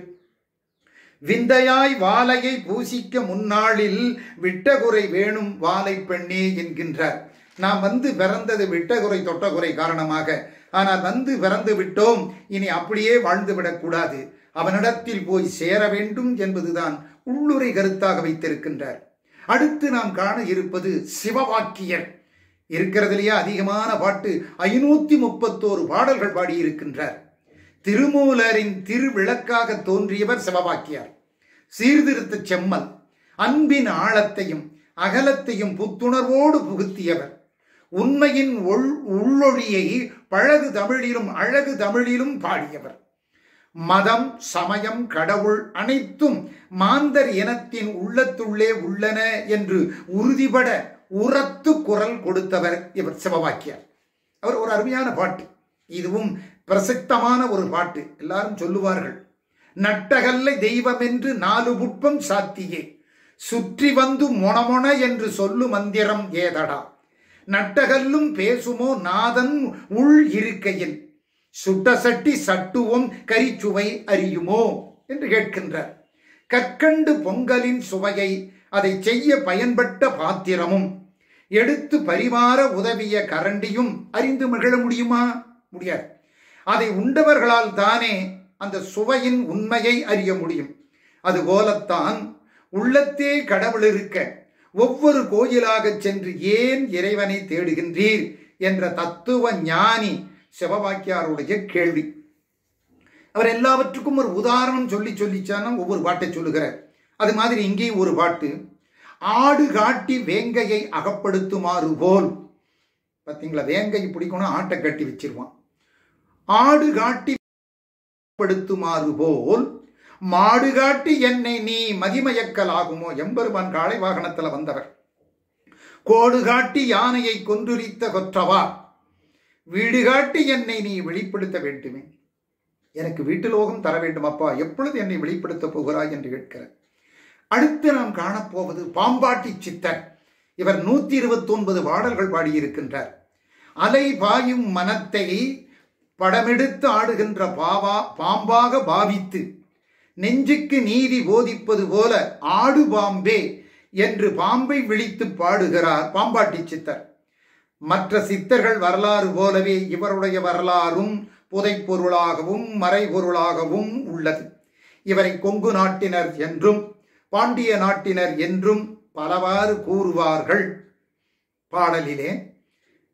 விந்தையாய் வாலையை பூசிக்க முன்னாளில் விட்டகுறை வேணும் வாலை பெண்ணே என்கின்றார் நாம் வந்து பிறந்தது விட்டகுறை தொட்டகுறை காரணமாக ஆனால் வந்து பிறந்து விட்டோம் இனி அப்படியே வாழ்ந்து விடக்கூடாது அவனிடத்தில் போய் சேர வேண்டும் என்பதுதான் உள்ளுரை கருத்தாக வைத்திருக்கின்றார் அடுத்து நாம் காண இருப்பது சிவவாக்கியர் இருக்கிறதுலேயே அதிகமான பாட்டு ஐநூத்தி முப்பத்தோரு பாடல்கள் பாடியிருக்கின்றார் திருமூலரின் திருவிளக்காக தோன்றியவர் சிவவாக்கியார் சீர்திருத்த செம்மல் அன்பின் ஆழத்தையும் அகலத்தையும் புத்துணர்வோடு புகுத்தியவர் உண்மையின் உள் உள்ளொழியை பழகு தமிழிலும் அழகு தமிழிலும் பாடியவர் மதம் சமயம் கடவுள் அனைத்தும் மாந்தர் இனத்தின் உள்ளத்துள்ளே உள்ளன என்று உறுதிபட உரத்து குரல் கொடுத்தவர் இவர் சிவவாக்கியார் அவர் ஒரு அருமையான பாட்டு இதுவும் பிரசக்தமான ஒரு பாட்டு எல்லாரும் சொல்லுவார்கள் நட்டகல்லை தெய்வம் என்று நாலு புட்பம் சாத்தியே சுற்றி வந்து மொணமொண என்று சொல்லு மந்திரம் ஏதடா நட்டகல்லும் பேசுமோ நாதன் உள் இருக்கையில் சுட்ட சட்டி சட்டுவோம் கரிச்சுவை அறியுமோ என்று கேட்கின்றார் கற்கண்டு பொங்கலின் சுவையை அதை செய்ய பயன்பட்ட பாத்திரமும் எடுத்து பரிமாற உதவிய கரண்டியும் அறிந்து மகிழ முடியுமா முடியாது அதை உண்டவர்களால் தானே அந்த சுவையின் உண்மையை அறிய முடியும் அதுபோலத்தான் உள்ளத்தே கடவுள் இருக்க ஒவ்வொரு கோயிலாகச் சென்று ஏன் இறைவனை தேடுகின்றீர் என்ற தத்துவ ஞானி சிவவாக்கியாருடைய கேள்வி அவர் எல்லாவற்றுக்கும் ஒரு உதாரணம் சொல்லி சொல்லிச்சான ஒவ்வொரு பாட்டை சொல்லுகிறார் அது மாதிரி இங்கேயும் ஒரு பாட்டு ஆடு காட்டி வேங்கையை அகப்படுத்துமாறு போல் பார்த்தீங்களா வேங்கை பிடிக்கணும் ஆட்டை கட்டி வச்சிருவான் ஆடு காட்டி படுத்துமாறு போல் மாடு காட்டி என்னை நீ மதிமயக்கல் ஆகுமோ எம்பெருமான் காளை வாகனத்தில் வந்தவர் கோடு காட்டி யானையை கொன்றுரித்த கொற்றவா வீடு காட்டி என்னை நீ வெளிப்படுத்த வேண்டுமே எனக்கு வீட்டுலோகம் தர வேண்டும் அப்பா எப்பொழுது என்னை வெளிப்படுத்த போகிறாய் என்று கேட்கிறார் அடுத்து நாம் காணப்போவது பாம்பாட்டி சித்தர் இவர் நூத்தி இருபத்தி ஒன்பது பாடல்கள் பாடியிருக்கின்றார் அலை பாயும் மனத்தை படமெடுத்து ஆடுகின்ற பாவா பாம்பாக பாவித்து நெஞ்சுக்கு நீதி போதிப்பது போல ஆடு பாம்பே என்று பாம்பை விழித்து பாடுகிறார் பாம்பாட்டி சித்தர் மற்ற சித்தர்கள் வரலாறு போலவே இவருடைய வரலாறும் புதைப்பொருளாகவும் மறைபொருளாகவும் உள்ளது இவரை கொங்கு நாட்டினர் என்றும் பாண்டிய நாட்டினர் என்றும் பலவாறு கூறுவார்கள் பாடலிலே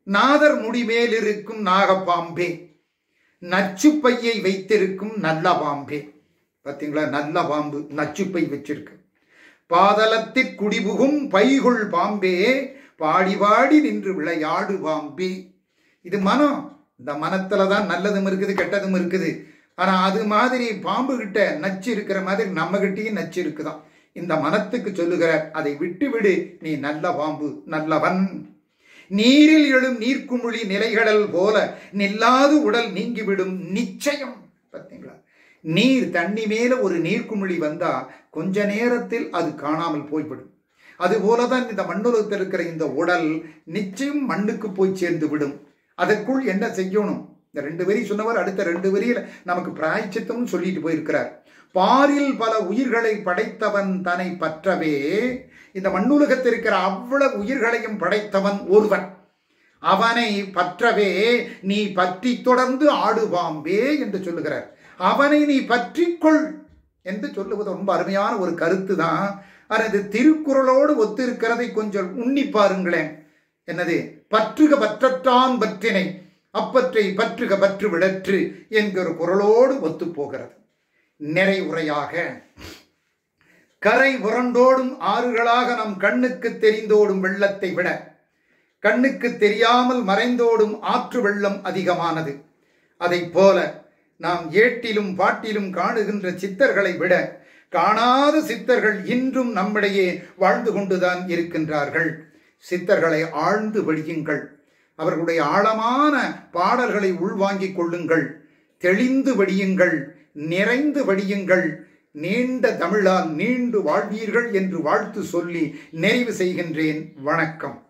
நாதர் முடிமேல் இருக்கும் நாகப்பாம்பே நச்சுப்பையை வைத்திருக்கும் நல்ல பாம்பே பார்த்தீங்களா நல்ல பாம்பு நச்சுப்பை வச்சிருக்கு பாதலத்திற் குடிபுகும் பைகுள் பாம்பே பாடி பாடி நின்று விளையாடு பாம்பே இது மனம் இந்த மனத்துல தான் நல்லதும் இருக்குது கெட்டதும் இருக்குது ஆனா அது மாதிரி பாம்பு கிட்ட நச்சு இருக்கிற மாதிரி நம்ம கிட்டயும் நச்சு இருக்குதான் இந்த மனத்துக்கு சொல்லுகிறார் அதை விட்டு விடு நீ நல்ல பாம்பு நல்லவன் நீரில் எழும் நீர்க்குமிழி நிலைகடல் போல நில்லாது உடல் நீங்கிவிடும் நிச்சயம் பார்த்தீங்களா நீர் தண்ணி மேல ஒரு நீர்க்குமிழி வந்தா கொஞ்ச நேரத்தில் அது காணாமல் போய்விடும் அதுபோலதான் இந்த மண்ணுலகத்தில் இருக்கிற இந்த உடல் நிச்சயம் மண்ணுக்கு போய் சேர்ந்து விடும் அதற்குள் என்ன செய்யணும் இந்த ரெண்டு வரி சொன்னவர் அடுத்த ரெண்டு வரியில நமக்கு பிராய்ச்சித்தம் சொல்லிட்டு போயிருக்கிறார் பாரில் பல உயிர்களை படைத்தவன் தன்னை பற்றவே இந்த மண்ணுலகத்தில் இருக்கிற அவ்வளவு உயிர்களையும் படைத்தவன் ஒருவன் அவனை பற்றவே நீ பற்றி தொடர்ந்து ஆடுவாம்பே என்று சொல்லுகிறார் அவனை நீ பற்றிக்கொள் என்று சொல்லுவது ரொம்ப அருமையான ஒரு கருத்து தான் ஆனால் இது திருக்குறளோடு ஒத்து இருக்கிறதை கொஞ்சம் உன்னி பாருங்களேன் என்னது பற்றுக பற்றற்றான் பற்றினை அப்பற்றை பற்றுக பற்று விடற்று என்கிற குரலோடு ஒத்து போகிறது நிறைவுரையாக கரை புரண்டோடும் ஆறுகளாக நம் கண்ணுக்கு தெரிந்தோடும் வெள்ளத்தை விட கண்ணுக்கு தெரியாமல் மறைந்தோடும் ஆற்று வெள்ளம் அதிகமானது அதைப் போல நாம் ஏட்டிலும் பாட்டிலும் காணுகின்ற சித்தர்களை விட காணாத சித்தர்கள் இன்றும் நம்மிடையே வாழ்ந்து கொண்டுதான் இருக்கின்றார்கள் சித்தர்களை ஆழ்ந்து வழியுங்கள் அவர்களுடைய ஆழமான பாடல்களை உள்வாங்கிக் கொள்ளுங்கள் தெளிந்து வடியுங்கள் நிறைந்து வடியுங்கள் நீண்ட தமிழால் நீண்டு வாழ்வீர்கள் என்று வாழ்த்து சொல்லி நிறைவு செய்கின்றேன் வணக்கம்